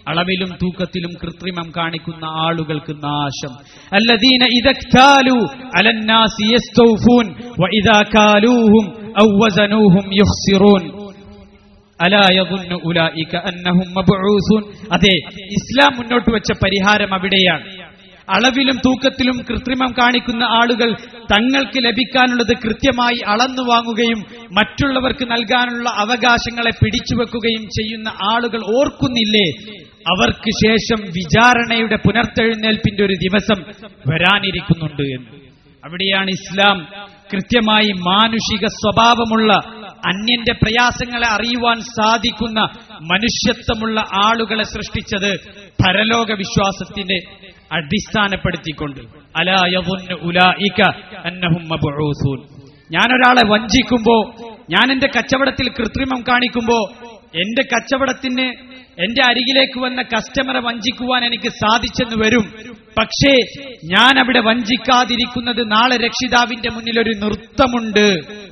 അളവിലും തൂക്കത്തിലും കൃത്രിമം കാണിക്കുന്ന ആളുകൾക്ക് നാശം അല്ലദീന ഇദക്താലു അലന്നാസി യസ്തൗഫൂൻ വഇദാ കാലൂഹും ഔ വസനൂഹും യുഖ്സിറൂൻ അലാ യظن ഉലൈക അന്നഹും മബ്ഊസൂൻ അതെ ഇസ്ലാം മുന്നോട്ട് വെച്ച പരിഹാരം അവിടെയാണ് അളവിലും തൂക്കത്തിലും കൃത്രിമം കാണിക്കുന്ന ആളുകൾ തങ്ങൾക്ക് ലഭിക്കാനുള്ളത് കൃത്യമായി അളന്നു വാങ്ങുകയും മറ്റുള്ളവർക്ക് നൽകാനുള്ള അവകാശങ്ങളെ പിടിച്ചുവെക്കുകയും ചെയ്യുന്ന ആളുകൾ ഓർക്കുന്നില്ലേ അവർക്ക് ശേഷം വിചാരണയുടെ പുനർത്തെഴുന്നേൽപ്പിന്റെ ഒരു ദിവസം വരാനിരിക്കുന്നുണ്ട് എന്ന് അവിടെയാണ് ഇസ്ലാം കൃത്യമായി മാനുഷിക സ്വഭാവമുള്ള അന്യന്റെ പ്രയാസങ്ങളെ അറിയുവാൻ സാധിക്കുന്ന മനുഷ്യത്വമുള്ള ആളുകളെ സൃഷ്ടിച്ചത് പരലോക വിശ്വാസത്തിന്റെ അടിസ്ഥാനപ്പെടുത്തിക്കൊണ്ട് അലാ യظن ഉലൈക അന്നഹും മബ്ഊസൂൻ ഞാൻ ഒരാളെ വഞ്ചിക്കുമ്പോ ഞാൻ എന്റെ കച്ചവടത്തിൽ കൃത്രിമം കാണിക്കുമ്പോ എന്റെ കച്ചവടത്തിന് എന്റെ അരികിലേക്ക് വന്ന കസ്റ്റമറെ വഞ്ചിക്കുവാൻ എനിക്ക് സാധിച്ചെന്ന് വരും പക്ഷേ ഞാൻ അവിടെ വഞ്ചിക്കാതിരിക്കുന്നത് നാളെ രക്ഷിതാവിന്റെ മുന്നിൽ ഒരു നൃത്തമുണ്ട്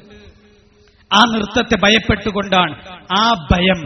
ആ നൃത്തത്തെ ഭയപ്പെട്ടുകൊണ്ടാണ് ആ ഭയം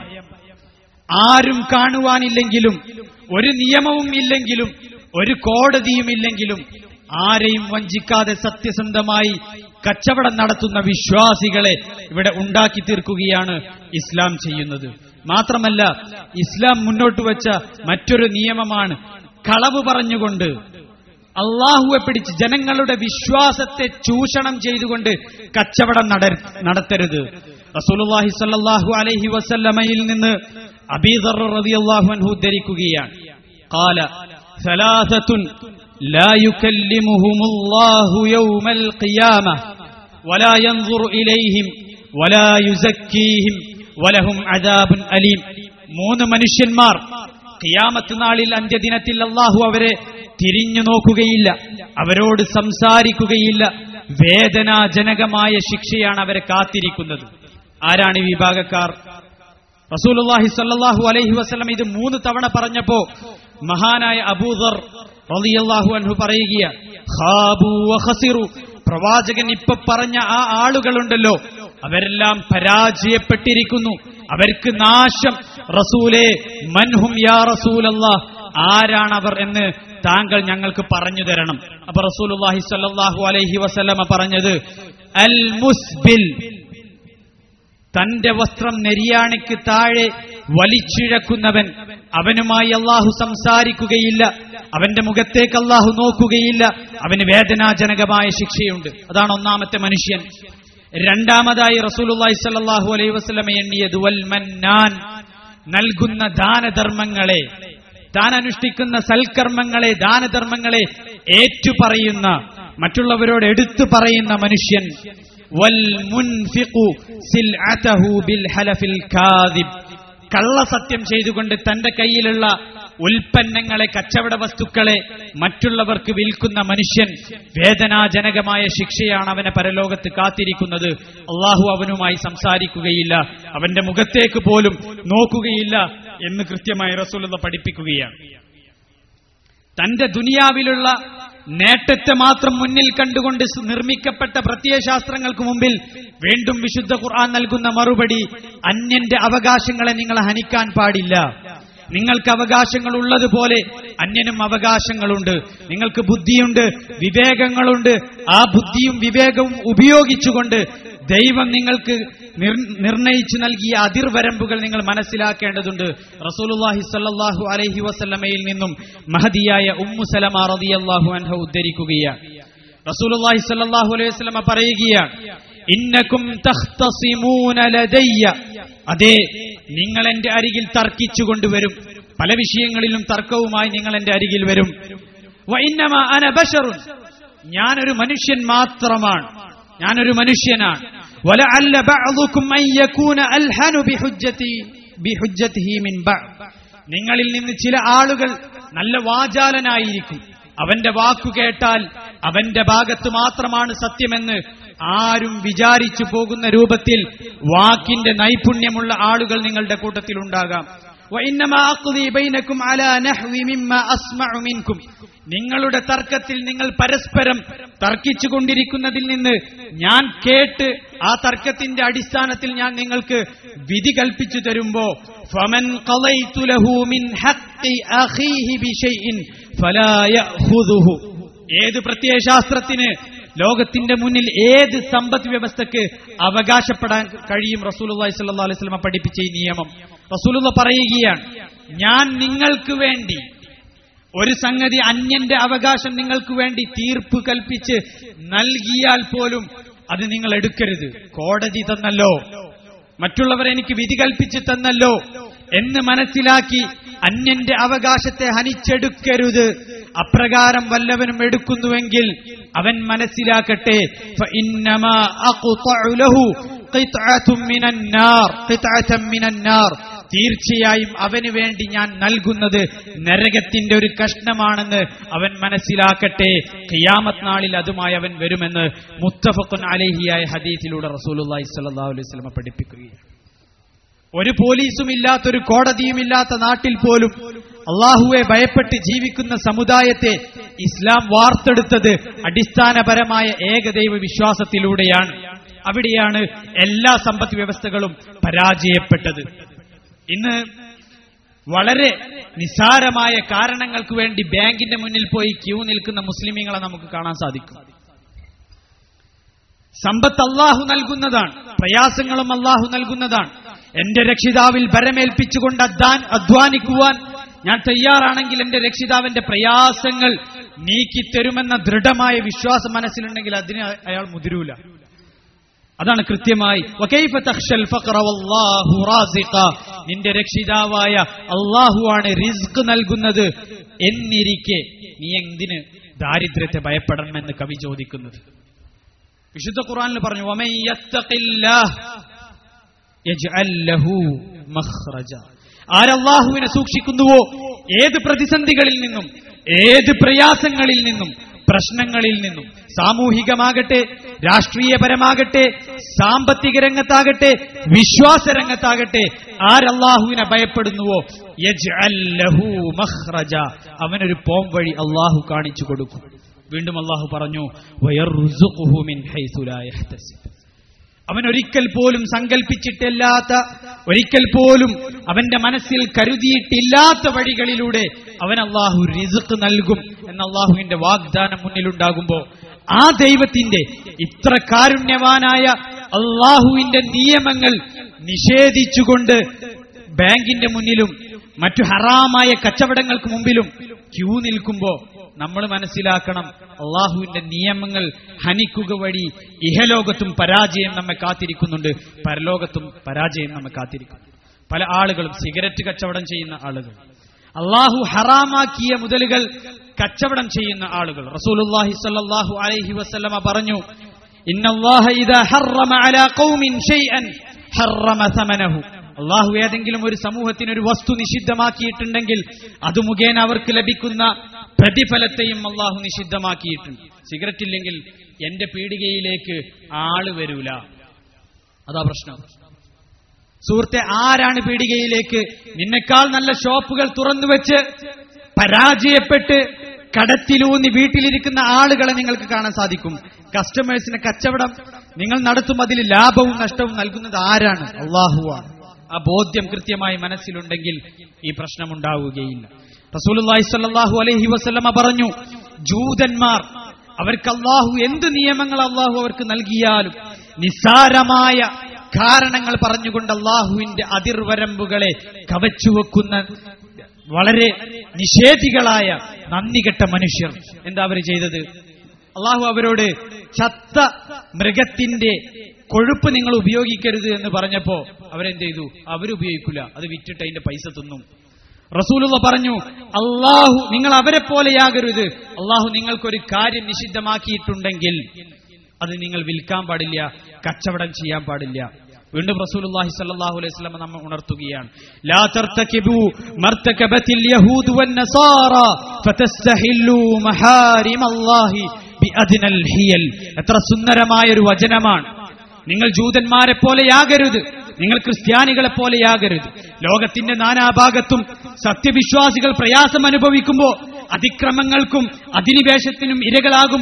ആരും കാണുവാനില്ലെങ്കിലും ഒരു നിയമവും ഇല്ലെങ്കിലും ഒരു കോടതിയും ഇല്ലെങ്കിലും ആരെയും വഞ്ചിക്കാതെ സത്യസന്ധമായി കച്ചവടം നടത്തുന്ന വിശ്വാസികളെ ഇവിടെ ഉണ്ടാക്കി തീർക്കുകയാണ് ഇസ്ലാം ചെയ്യുന്നത് മാത്രമല്ല ഇസ്ലാം മുന്നോട്ട് വെച്ച മറ്റൊരു നിയമമാണ് കളവ് പറഞ്ഞുകൊണ്ട് അള്ളാഹുവെ പിടിച്ച് ജനങ്ങളുടെ വിശ്വാസത്തെ ചൂഷണം ചെയ്തുകൊണ്ട് കച്ചവടം നട- നടത്തരുത് റസൂലുള്ളാഹി സ്വല്ലല്ലാഹു അലൈഹി വസല്ലമയിൽ നിന്ന് അബീദർ റളിയല്ലാഹു അൻഹു ഉദ്ധരിക്കുകയാണ് قال ثلاثة لا يكلمهم الله يوم القيامة ولا ينظر إليهم ولا يزكيهم ولهم عذاب أليم മൂന്ന് മനുഷ്യന്മാർ ഖിയാമത്ത് നാളിൽ അന്ത്യദിനത്തിൽ അള്ളാഹു അവരെ തിരിഞ്ഞു നോക്കുകയില്ല അവരോട് സംസാരിക്കുകയില്ല വേദനാജനകമായ ശിക്ഷയാണ് അവരെ കാത്തിരിക്കുന്നത് ആരാണ് ഈ വിഭാഗക്കാർ റസൂലുള്ളാഹി സ്വല്ലല്ലാഹു അലൈഹി വസല്ലം ഇത് മൂന്ന് തവണ പറഞ്ഞപ്പോ മഹാനായ അബൂദർ റളിയല്ലാഹു അൻഹു പറയുകയാണ് ഖാബു വഖസിറു പ്രവാചകൻ ഇപ്പൊ പറഞ്ഞ ആ ആളുകളുണ്ടല്ലോ അവരെല്ലാം പരാജയപ്പെട്ടിരിക്കുന്നു അവർക്ക് നാശം റസൂലേ മൻഹും യാ റസൂലല്ലാ ആരാണ് അവർ എന്ന് താങ്കൾ ഞങ്ങൾക്ക് പറഞ്ഞു തരണം അപ്പൊ റസൂലുള്ളാഹി സ്വല്ലല്ലാഹു അലൈഹി വസല്ലമ പറഞ്ഞത് അൽ മുസ്ബിൽ തന്റെ വസ്ത്രം നെരിയാണിക്ക് താഴെ വലിച്ചിഴക്കുന്നവൻ അവനുമായി അള്ളാഹു സംസാരിക്കുകയില്ല അവന്റെ മുഖത്തേക്ക് അള്ളാഹു നോക്കുകയില്ല അവന് വേദനാജനകമായ ശിക്ഷയുണ്ട് അതാണ് ഒന്നാമത്തെ മനുഷ്യൻ രണ്ടാമതായി റസൂലുള്ളാഹി സ്വല്ലല്ലാഹു അലൈഹി വസല്ലമ എണ്ണിയത് വൽ മന്നാൻ നൽകുന്ന ദാനധർമ്മങ്ങളെ താൻ അനുഷ്ഠിക്കുന്ന സൽക്കർമ്മങ്ങളെ ദാനധർമ്മങ്ങളെ ഏറ്റുപറയുന്ന മറ്റുള്ളവരോട് എടുത്തു പറയുന്ന മനുഷ്യൻ വൽ മുൻഫിഖു സിൽഅതഹു ബിൽ ഹലഫിൽ കാദിബ് കള്ളസത്യം ചെയ്തുകൊണ്ട് തന്റെ കയ്യിലുള്ള ഉൽപ്പന്നങ്ങളെ കച്ചവട വസ്തുക്കളെ മറ്റുള്ളവർക്ക് വിൽക്കുന്ന മനുഷ്യൻ വേദനാജനകമായ ശിക്ഷയാണ് അവനെ പരലോകത്ത് കാത്തിരിക്കുന്നത് അള്ളാഹു അവനുമായി സംസാരിക്കുകയില്ല അവന്റെ മുഖത്തേക്ക് പോലും നോക്കുകയില്ല എന്ന് കൃത്യമായി റസൂലത പഠിപ്പിക്കുകയാണ് തന്റെ ദുനിയാവിലുള്ള നേട്ടത്തെ മാത്രം മുന്നിൽ കണ്ടുകൊണ്ട് സ് നിർമ്മിക്കപ്പെട്ട പ്രത്യയശാസ്ത്രങ്ങൾക്ക് മുമ്പിൽ വീണ്ടും വിശുദ്ധ ഖുർആൻ നൽകുന്ന മറുപടി അന്യന്റെ അവകാശങ്ങളെ നിങ്ങൾ ഹനിക്കാൻ പാടില്ല നിങ്ങൾക്ക് അവകാശങ്ങൾ ഉള്ളതുപോലെ അന്യനും അവകാശങ്ങളുണ്ട് നിങ്ങൾക്ക് ബുദ്ധിയുണ്ട് വിവേകങ്ങളുണ്ട് ആ ബുദ്ധിയും വിവേകവും ഉപയോഗിച്ചുകൊണ്ട് ദൈവം നിങ്ങൾക്ക് നിർ- നിർണയിച്ചു നൽകിയ അതിർവരമ്പുകൾ നിങ്ങൾ മനസ്സിലാക്കേണ്ടതുണ്ട് റസൂലുള്ളാഹി സ്വല്ലല്ലാഹു അലൈഹി വസല്ലമയിൽ നിന്നും മഹദിയായ ഉമ്മു സലമ റളിയല്ലാഹു അൻഹ ഉദ്ധരിക്കുകയാണ് റസൂലുള്ളാഹി സ്വല്ലല്ലാഹു അലൈഹി വസല്ലമ പറയുകയാണ് ഇന്നക്കും തഖ്തസിമൂന ലദയ്യ അതെ നിങ്ങൾ എന്റെ അരികിൽ തർക്കിച്ചു കൊണ്ടുവരും പല വിഷയങ്ങളിലും തർക്കവുമായി നിങ്ങൾ എന്റെ അരികിൽ വരും വഇന്നമ അന ബശറുൻ ഞാനൊരു മനുഷ്യൻ മാത്രമാണ് ഞാനൊരു മനുഷ്യനാണ് ولعل بعضكم أن يكون ألحن بحجتي بحجته من بعض നിങ്ങളിൽ നിന്ന് ചില ആളുകൾ നല്ല വാചാലനായിരിക്കും അവന്റെ വാക്കു കേട്ടാൽ അവന്റെ ഭാഗത്ത് മാത്രമാണ് സത്യമെന്ന് ആരും വിചാരിച്ചു പോകുന്ന രൂപത്തിൽ വാക്കിന്റെ നൈപുണ്യമുള്ള ആളുകൾ നിങ്ങളുടെ കൂട്ടത്തിൽ ഉണ്ടാകാം وإنما أقضي بينكم على نحو مما أسمع منكم നിങ്ങളുടെ തർക്കത്തിൽ നിങ്ങൾ പരസ്പരം തർക്കിച്ചുകൊണ്ടിരിക്കുന്നതിൽ നിന്ന് ഞാൻ കേട്ട് ആ തർക്കത്തിന്റെ അടിസ്ഥാനത്തിൽ ഞാൻ നിങ്ങൾക്ക് വിധി കൽപ്പിച്ചു തരുമ്പോ ഫമൻ ഖളൈതു ലഹു മിൻ ഹഖ് ഹഖ്ഖി അഖീഹി ബിശൈഇൻ ഫലാ യഅഖുദുഹു ഏത് പ്രത്യയശാസ്ത്രത്തിന് ലോകത്തിന്റെ മുന്നിൽ ഏത് സമ്പദ് വ്യവസ്ഥക്ക് അവകാശപ്പെടാൻ കഴിയും റസൂലുള്ളാഹി സ്വല്ലല്ലാഹു അലൈഹി വസല്ലം പഠിപ്പിച്ച ഈ നിയമം റസൂലുള്ള പറയുകയാണ് ഞാൻ നിങ്ങൾക്ക് വേണ്ടി ഒരു സംഗതി അന്യന്റെ അവകാശം നിങ്ങൾക്ക് വേണ്ടി തീർപ്പ് കൽപ്പിച്ച് നൽകിയാൽ പോലും അത് നിങ്ങൾ എടുക്കരുത് കോടതി തന്നല്ലോ മറ്റുള്ളവർ എനിക്ക് വിധി കൽപ്പിച്ച് തന്നല്ലോ എന്ന് മനസ്സിലാക്കി അന്യന്റെ അവകാശത്തെ ഹനിച്ചെടുക്കരുത് അപ്രകാരം വല്ലവനും എടുക്കുന്നുവെങ്കിൽ അവൻ മനസ്സിലാക്കട്ടെ فإنما أقطع له قطعة من النار قطعة من النار തീർച്ചയായും അവന് വേണ്ടി ഞാൻ നൽകുന്നത് നരകത്തിന്റെ ഒരു കഷ്ണമാണെന്ന് അവൻ മനസ്സിലാക്കട്ടെ ഖിയാമത്ത് നാളിൽ അതുമായി അവൻ വരുമെന്ന് മുത്തഫഖുൻ അലഹിയായ ഹദീസിലൂടെ റസൂലുള്ളാഹി സ്വല്ലല്ലാഹു അലൈഹി വസല്ലം പഠിപ്പിക്കുകയാണ് ഒരു പോലീസും ഇല്ലാത്തൊരു കോടതിയും ഇല്ലാത്ത നാട്ടിൽ പോലും അള്ളാഹുവെ ഭയപ്പെട്ട് ജീവിക്കുന്ന സമുദായത്തെ ഇസ്ലാം വാർത്തെടുത്തത് അടിസ്ഥാനപരമായ ഏകദൈവ വിശ്വാസത്തിലൂടെയാണ് അവിടെയാണ് എല്ലാ സമ്പദ് വ്യവസ്ഥകളും പരാജയപ്പെട്ടത് ഇന്ന് വളരെ നിസാരമായ കാരണങ്ങൾക്ക് വേണ്ടി ബാങ്കിന്റെ മുന്നിൽ പോയി ക്യൂ നിൽക്കുന്ന മുസ്ലിമീങ്ങളെ നമുക്ക് കാണാൻ സാധിക്കും സമ്പത്ത് അള്ളാഹു നൽകുന്നതാണ് പ്രയാസങ്ങളും അള്ളാഹു നൽകുന്നതാണ് എന്റെ രക്ഷിതാവിൽ ഭരമേൽപ്പിച്ചുകൊണ്ട് അദ്ധാൻ അധ്വാനിക്കുവാൻ ഞാൻ തയ്യാറാണെങ്കിൽ എന്റെ രക്ഷിതാവിന്റെ പ്രയാസങ്ങൾ നീക്കിത്തരുമെന്ന ദൃഢമായ വിശ്വാസം മനസ്സിലുണ്ടെങ്കിൽ അതിന് അയാൾ മുതിരൂല അതാണ് കൃത്യമായി വകൈഫ തഖ്ശൽ ഫഖറ വല്ലാഹു റാസിഖ നിന്റെ രക്ഷിതാവായ അള്ളാഹുവാണ് റിസ്ക് നൽകുന്നത് എന്നിരിക്കെ നീ എന്തിന് ദാരിദ്ര്യത്തെ ഭയപ്പെടണമെന്ന് കവി ചോദിക്കുന്നത് വിശുദ്ധ ഖുർആനിൽ പറഞ്ഞു വമൻ യത്തഖില്ലാഹ് യജ്അൽ ലഹു മഖ്റജ ആരല്ലാഹുവിനെ സൂക്ഷിക്കുന്നുവോ ഏത് പ്രതിസന്ധികളിൽ നിന്നും ഏത് പ്രയാസങ്ങളിൽ നിന്നും പ്രശ്നങ്ങളിൽ നിന്നും സാമൂഹികമാകട്ടെ രാഷ്ട്രീയപരമാകട്ടെ സാമ്പത്തിക രംഗത്താകട്ടെ വിശ്വാസ രംഗത്താകട്ടെ ആരല്ലാഹുവിനെ ഭയപ്പെടുന്നുവോ യജ്അൽ ലഹു മഖ്റജ അവനൊരു പോം വഴി അള്ളാഹു കാണിച്ചു കൊടുക്കും വീണ്ടും അള്ളാഹു പറഞ്ഞു വയർസുഖുഹു മിൻ ഹൈസു ലാ യഹ്തസിബ് അവൻ ഒരിക്കൽ പോലും സങ്കല്പിച്ചിട്ടില്ലാത്ത ഒരിക്കൽ പോലും അവന്റെ മനസ്സിൽ കരുതിയിട്ടില്ലാത്ത വഴികളിലൂടെ അവൻ അള്ളാഹു റിസുക്ക് നൽകും എന്ന അള്ളാഹുവിന്റെ വാഗ്ദാനം മുന്നിലുണ്ടാകുമ്പോ ആ ദൈവത്തിന്റെ ഇത്ര കാരുണ്യവാനായ അള്ളാഹുവിന്റെ നിയമങ്ങൾ നിഷേധിച്ചുകൊണ്ട് ബാങ്കിന്റെ മുന്നിലും മറ്റു ഹറാമായ കച്ചവടങ്ങൾക്ക് മുമ്പിലും ക്യൂ നിൽക്കുമ്പോ നമ്മൾ മനസ്സിലാക്കണം അള്ളാഹുവിന്റെ നിയമങ്ങൾ ഹനിക്കുക വഴി ഇഹലോകത്തും പരാജയം നമ്മെ കാത്തിരിക്കുന്നുണ്ട് പരലോകത്തും പരാജയം നമ്മെ കാത്തിരിക്കുന്നു പല ആളുകളും സിഗരറ്റ് കച്ചവടം ചെയ്യുന്ന ആളുകൾ അള്ളാഹു ഹറാമാക്കിയ മുതലുകൾ കച്ചവടം ചെയ്യുന്ന ആളുകൾ റസൂലുള്ളാഹി സ്വല്ലല്ലാഹു അലൈഹി വസല്ലമ പറഞ്ഞു ഇന്നല്ലാഹ ഇദാ ഹറമ അലാ ഖൗമിൻ ഷൈഅൻ ഹറമ സമനഹു അള്ളാഹു ഏതെങ്കിലും ഒരു സമൂഹത്തിന് ഒരു വസ്തു നിഷിദ്ധമാക്കിയിട്ടുണ്ടെങ്കിൽ അത് മുഖേന അവർക്ക് ലഭിക്കുന്ന പ്രതിഫലത്തെയും അള്ളാഹു നിഷിദ്ധമാക്കിയിട്ടുണ്ട് സിഗരറ്റ് ഇല്ലെങ്കിൽ എന്റെ പീടികയിലേക്ക് ആള് വരൂല അതാ പ്രശ്നം സുഹൃത്തെ ആരാണ് പീടികയിലേക്ക് നിന്നെക്കാൾ നല്ല ഷോപ്പുകൾ തുറന്നു വെച്ച് പരാജയപ്പെട്ട് കടത്തിലൂന്നി വീട്ടിലിരിക്കുന്ന ആളുകളെ നിങ്ങൾക്ക് കാണാൻ സാധിക്കും കസ്റ്റമേഴ്സിന് കച്ചവടം നിങ്ങൾ നടത്തും അതിൽ ലാഭവും നഷ്ടവും നൽകുന്നത് ആരാണ് അള്ളാഹുവാണ് ആ ബോധ്യം കൃത്യമായി മനസ്സിലുണ്ടെങ്കിൽ ഈ പ്രശ്നമുണ്ടാവുകയില്ല റസൂലുള്ളാഹി സ്വല്ലല്ലാഹു അലൈഹി വസല്ലമ പറഞ്ഞു ജൂതന്മാർ അവർക്ക് അള്ളാഹു എന്ത് നിയമങ്ങൾ അള്ളാഹു അവർക്ക് നൽകിയാലും നിസ്സാരമായ കാരണങ്ങൾ പറഞ്ഞുകൊണ്ട് അള്ളാഹുവിന്റെ അതിർവരമ്പുകളെ കവച്ചുവെക്കുന്ന വളരെ നിഷേധികളായ നന്ദികെട്ട മനുഷ്യർ എന്താ അവർ ചെയ്തത് അള്ളാഹു അവരോട് ചത്ത മൃഗത്തിന്റെ കൊഴുപ്പ് നിങ്ങൾ ഉപയോഗിക്കരുത് എന്ന് പറഞ്ഞപ്പോ അവരെന്ത് ചെയ്തു അവരുപയോഗിക്കില്ല അത് വിറ്റിട്ട് അതിന്റെ പൈസ തിന്നും റസൂലുള്ള പറഞ്ഞു അള്ളാഹു നിങ്ങൾ അവരെ പോലെയാകരുത് അള്ളാഹു നിങ്ങൾക്കൊരു കാര്യം നിഷിദ്ധമാക്കിയിട്ടുണ്ടെങ്കിൽ അത് നിങ്ങൾ വിൽക്കാൻ പാടില്ല കച്ചവടം ചെയ്യാൻ പാടില്ല വീണ്ടും റസൂലുള്ളാഹി സ്വല്ലല്ലാഹു അലൈഹി വസല്ലം നമ്മെ ഉണർത്തുകയാണ് ലാ തർതകിബു മർതകബത്തിൽ യഹൂദ് വന്നസാറ ഫതസ്തഹില്ലു മഹാരിമല്ലാഹി ബിഅദ്നൽ ഹിയൽ എത്ര സുന്ദരമായ ഒരു വചനമാണ് നിങ്ങൾ ജൂതന്മാരെ പോലെയാകരുത് നിങ്ങൾ ക്രിസ്ത്യാനികളെ പോലെയാകരുത് ലോകത്തിന്റെ നാനാഭാഗത്തും സത്യവിശ്വാസികൾ പ്രയാസം അനുഭവിക്കുമ്പോ അതിക്രമങ്ങൾക്കും അധിനിവേശത്തിനും ഇരകളാകുമ്പോ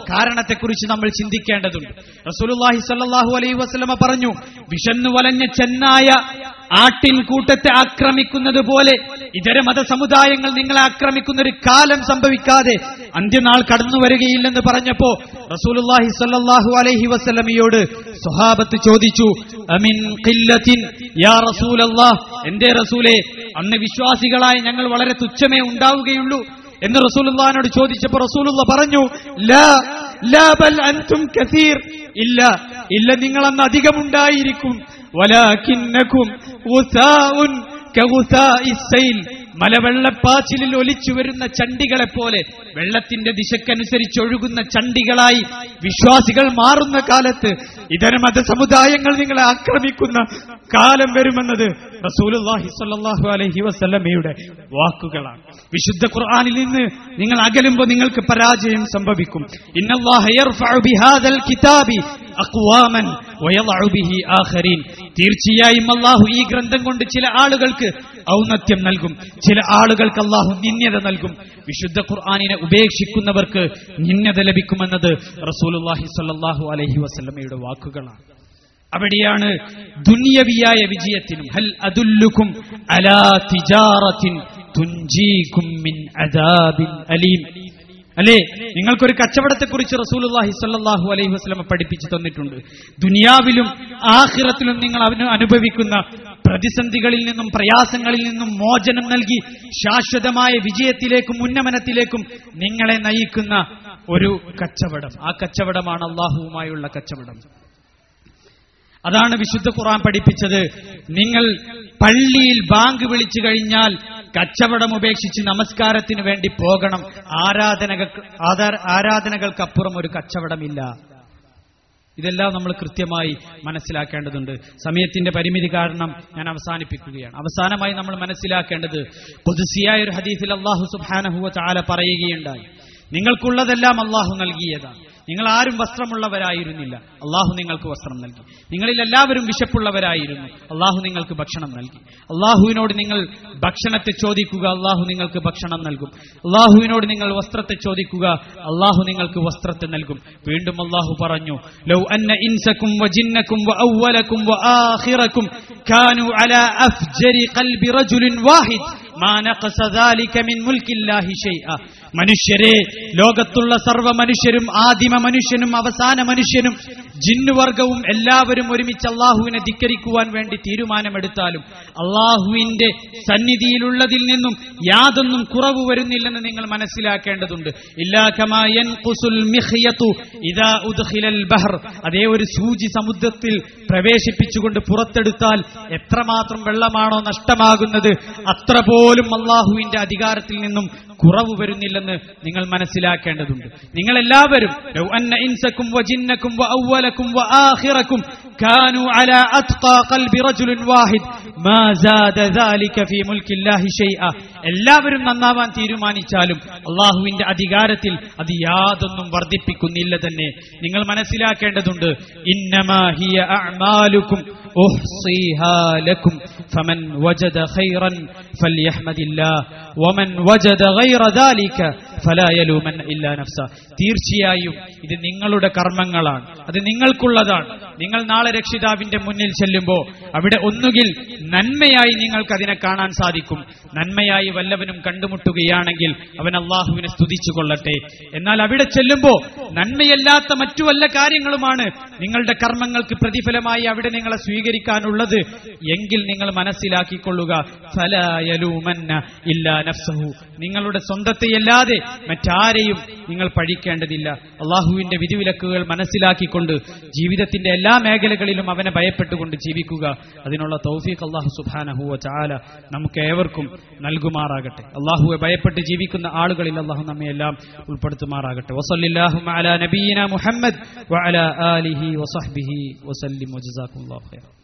കാരണത്തെക്കുറിച്ച് നമ്മൾ ചിന്തിക്കേണ്ടതുണ്ട് റസൂലുള്ളാഹി സ്വല്ലല്ലാഹു അലൈഹി വസല്ലമ പറഞ്ഞു വിശന്നു വലഞ്ഞ ചെന്നായ ആട്ടിൻ കൂട്ടത്തെ ആക്രമിക്കുന്നത് പോലെ ഇതര മതസമുദായങ്ങൾ നിങ്ങളെ ആക്രമിക്കുന്ന ഒരു കാലം സംഭവിക്കാതെ അന്ത്യനാൾ കടന്നു വരികയില്ലെന്ന് പറഞ്ഞപ്പോ റസൂലുള്ളാഹി സ്വല്ലല്ലാഹു അലൈഹി വസല്ലമയോട് സ്വഹാബത്ത് ചോദിച്ചു അമിൻ ഖില്ലത്തിൻ യാ റസൂലല്ലാഹ് എന്റെ റസൂലേ അന്ന് വിശ്വാസികളായ ഞങ്ങൾ വളരെ തുച്ഛമേ ഉണ്ടാവുകയുള്ളൂ എന്ന് റസൂലുള്ളാഹിനോട് ചോദിച്ചപ്പോൾ റസൂലുള്ള പറഞ്ഞു ലാ ലാ ബൽ അൻതും കസീർ ഇല്ല ഇല്ല നിങ്ങൾ അന്ന് അധികമുണ്ടായിരിക്കും വലാകിന്നകും ഗുസാഉൻ കഗുസാഇസ് സൈൽ മലവെള്ളപ്പാച്ചിലിൽ ഒലിച്ചു വരുന്ന ചണ്ടികളെ പോലെ വെള്ളത്തിന്റെ ദിശക്കനുസരിച്ച് ഒഴുകുന്ന ചണ്ടികളായി വിശ്വാസികൾ മാറുന്ന കാലത്ത് ഇതര മതസമുദായങ്ങൾ നിങ്ങളെ ആക്രമിക്കുന്ന കാലം വരുമെന്നത് റസൂലുള്ളാഹി സ്വല്ലല്ലാഹു അലൈഹി വസല്ലമയുടെ വാക്കുകളാണ് വിശുദ്ധ ഖുർആനിൽ നിന്ന് നിങ്ങൾ അകലുമ്പോൾ നിങ്ങൾക്ക് പരാജയം സംഭവിക്കും ഇന്നല്ലാഹ യർഫഉ ബിഹാദൽ കിതാബി അഖ്വാമൻ വയളഉ ബിഹി ആഖരീൻ തീർച്ചയായും അല്ലാഹു ഈ ഗ്രന്ഥം കൊണ്ട് ചില ആളുകൾക്ക് ഔന്നത്യം നൽകും ചില ആളുകൾക്ക് അല്ലാഹു നിന്യത നൽകും വിശുദ്ധ ഖുർആനിനെ ഉപേക്ഷിക്കുന്നവർക്ക് നിന്യത ലഭിക്കുമെന്നത് റസൂലുള്ളാഹി സ്വല്ലല്ലാഹു അലൈഹി വസല്ലമയുടെ വാക്കുകളാണ് അവിടെയാണ് ദുനിയവിയായ വിജയത്തിനും ഹൽ അതുല്ലുക്കും അലാ തിജാറത്തിൻ തുഞ്ചീകും മിൻ അദാബിൻ അലീം അല്ലേ നിങ്ങൾക്കൊരു കച്ചവടത്തെക്കുറിച്ച് റസൂലുള്ളാഹി സ്വല്ലല്ലാഹു അലൈഹി വസല്ലമ പഠിപ്പിച്ചു തന്നിട്ടുണ്ട് ദുനിയാവിലും ആഖിറത്തിലും നിങ്ങൾ അവന് അനുഭവിക്കുന്ന പ്രതിസന്ധികളിൽ നിന്നും പ്രയാസങ്ങളിൽ നിന്നും മോചനം നൽകി ശാശ്വതമായ വിജയത്തിലേക്കും ഉന്നമനത്തിലേക്കും നിങ്ങളെ നയിക്കുന്ന ഒരു കച്ചവടം ആ കച്ചവടമാണ് അള്ളാഹുവുമായുള്ള കച്ചവടം അതാണ് വിശുദ്ധ ഖുർആൻ പഠിപ്പിച്ചത് നിങ്ങൾ പള്ളിയിൽ ബാങ്ക് വിളിച്ചു കഴിഞ്ഞാൽ കച്ചവടം ഉപേക്ഷിച്ച് നമസ്കാരത്തിന് വേണ്ടി പോകണം ആരാധനകൾ ആരാധനകൾക്കപ്പുറം ഒരു കച്ചവടമില്ല ഇതെല്ലാം നമ്മൾ കൃത്യമായി മനസ്സിലാക്കേണ്ടതുണ്ട് സമയത്തിന്റെ പരിമിതി കാരണം ഞാൻ അവസാനിപ്പിക്കുകയാണ് അവസാനമായി നമ്മൾ മനസ്സിലാക്കേണ്ടത് പൊതുസിയായ ഒരു ഹദീസിൽ അള്ളാഹു സുബാനഹുവ ചാല പറയുകയുണ്ടായി നിങ്ങൾക്കുള്ളതെല്ലാം അള്ളാഹു നൽകിയതാണ് നിങ്ങൾ ആരും വസ്ത്രമുള്ളവരായിരുന്നില്ല അള്ളാഹു നിങ്ങൾക്ക് വസ്ത്രം നൽകി നിങ്ങളിൽ എല്ലാവരും വിശപ്പുള്ളവരായിരുന്നു അള്ളാഹു നിങ്ങൾക്ക് ഭക്ഷണം നൽകി അള്ളാഹുവിനോട് നിങ്ങൾ ഭക്ഷണത്തെ ചോദിക്കുക അള്ളാഹു നിങ്ങൾക്ക് ഭക്ഷണം നൽകും അള്ളാഹുവിനോട് നിങ്ങൾ വസ്ത്രത്തെ ചോദിക്കുക അള്ളാഹു നിങ്ങൾക്ക് വസ്ത്രത്തെ നൽകും വീണ്ടും അള്ളാഹു പറഞ്ഞു ലൗ അന്ന ഇൻസക്കും വജിന്നക്കും വഅവ്വലക്കും വആഖിറക്കും കാനു അലാ അഫ്ജരി ഖൽബി റജുലിൻ വാഹിദ് മാ നഖസ ദാലിക മിൻ മുൽക്കില്ലാഹി ഷൈഅ മനുഷ്യരെ ലോകത്തുള്ള സർവ്വ മനുഷ്യരും ആദിമ മനുഷ്യനും അവസാന മനുഷ്യനും ജിന്നുവർഗവും എല്ലാവരും ഒരുമിച്ച് അള്ളാഹുവിനെ ധിക്കരിക്കുവാൻ വേണ്ടി തീരുമാനമെടുത്താലും അള്ളാഹുവിന്റെ സന്നിധിയിലുള്ളതിൽ നിന്നും യാതൊന്നും കുറവ് വരുന്നില്ലെന്ന് നിങ്ങൾ മനസ്സിലാക്കേണ്ടതുണ്ട് അതേ ഒരു സൂചി സമുദ്രത്തിൽ പ്രവേശിപ്പിച്ചുകൊണ്ട് പുറത്തെടുത്താൽ എത്രമാത്രം വെള്ളമാണോ നഷ്ടമാകുന്നത് അത്ര പോലും അള്ളാഹുവിന്റെ അധികാരത്തിൽ നിന്നും കുറവ് വരുന്നില്ലെന്ന് നിങ്ങൾ മനസ്സിലാക്കേണ്ടതുണ്ട് നിങ്ങൾ എല്ലാവരും ലൗ അന്ന ഇൻസക്കും വജിന്നക്കും വഅവ്വലക്കും വആഖിറക്കും കാനു അലാ അത്ഖാ ഖൽബി റജുലിൻ വാഹിദ് മാ സാദ ദാലിക ഫീ മുൽക്കില്ലാഹി ഷൈഅ എല്ലാവരും നന്നാവാൻ തീരുമാനിച്ചാലും അള്ളാഹുവിന്റെ അധികാരത്തിൽ അത് യാതൊന്നും വർദ്ധിപ്പിക്കുന്നില്ല തന്നെ നിങ്ങൾ മനസ്സിലാക്കേണ്ടതുണ്ട് ഇന്നമാ ഹിയ അഅമാലുക്കും ഉഹ്സിഹാ ലക്കും ഫമൻ വജദ ഖൈറൻ ഫൽയഹ്മദില്ലാ വമൻ വജദ ഗൈറ ദാലിക ഫലാ യലൂമൻ ഇല്ലാ നഫ്സ തീർച്ചയായും ഇത് നിങ്ങളുടെ കർമ്മങ്ങളാണ് അത് നിങ്ങൾക്കുള്ളതാണ് നിങ്ങൾ നാളെ രക്ഷിതാവിന്റെ മുന്നിൽ ചെല്ലുമ്പോൾ അവിടെ ഒന്നുകിൽ നന്മയായി നിങ്ങൾക്ക് അതിനെ കാണാൻ സാധിക്കും നന്മയായി വല്ലവനും കണ്ടുമുട്ടുകയാണെങ്കിൽ അവൻ അള്ളാഹുവിനെ സ്തുതിച്ചു കൊള്ളട്ടെ എന്നാൽ അവിടെ ചെല്ലുമ്പോൾ നന്മയല്ലാത്ത മറ്റു വല്ല കാര്യങ്ങളുമാണ് നിങ്ങളുടെ കർമ്മങ്ങൾക്ക് പ്രതിഫലമായി അവിടെ നിങ്ങളെ സ്വീകരിക്കാനുള്ളത് എങ്കിൽ നിങ്ങൾ മനസ്സിലാക്കിക്കൊള്ളുക ഫലയലൂമന്ന ഇല്ലാ നഫ്സഹു നിങ്ങളുടെ സ്വന്തത്തെയല്ലാതെ മറ്റാരെയും നിങ്ങൾ പഴിക്കേണ്ടതില്ല അള്ളാഹുവിന്റെ വിധിവിലക്കുകൾ മനസ്സിലാക്കിക്കൊണ്ട് ജീവിതത്തിന്റെ എല്ലാ മേഖലകളിലും അവനെ ഭയപ്പെട്ടുകൊണ്ട് ജീവിക്കുക അതിനുള്ള തൗഫീഖ് അള്ളാഹു സുബാനഹുവ ചാല നമുക്ക് ഏവർക്കും നൽകുമാറാകട്ടെ അള്ളാഹുവെ ഭയപ്പെട്ട് ജീവിക്കുന്ന ആളുകളിൽ അള്ളാഹു നമ്മെ എല്ലാം ഉൾപ്പെടുത്തുമാറാകട്ടെ വസല്ലാഹു അല നബീന മുഹമ്മദ് വഅല ആലിഹി വസഹ്ബിഹി വസല്ലിം വജസാക്കുല്ലാഹു ഖൈറ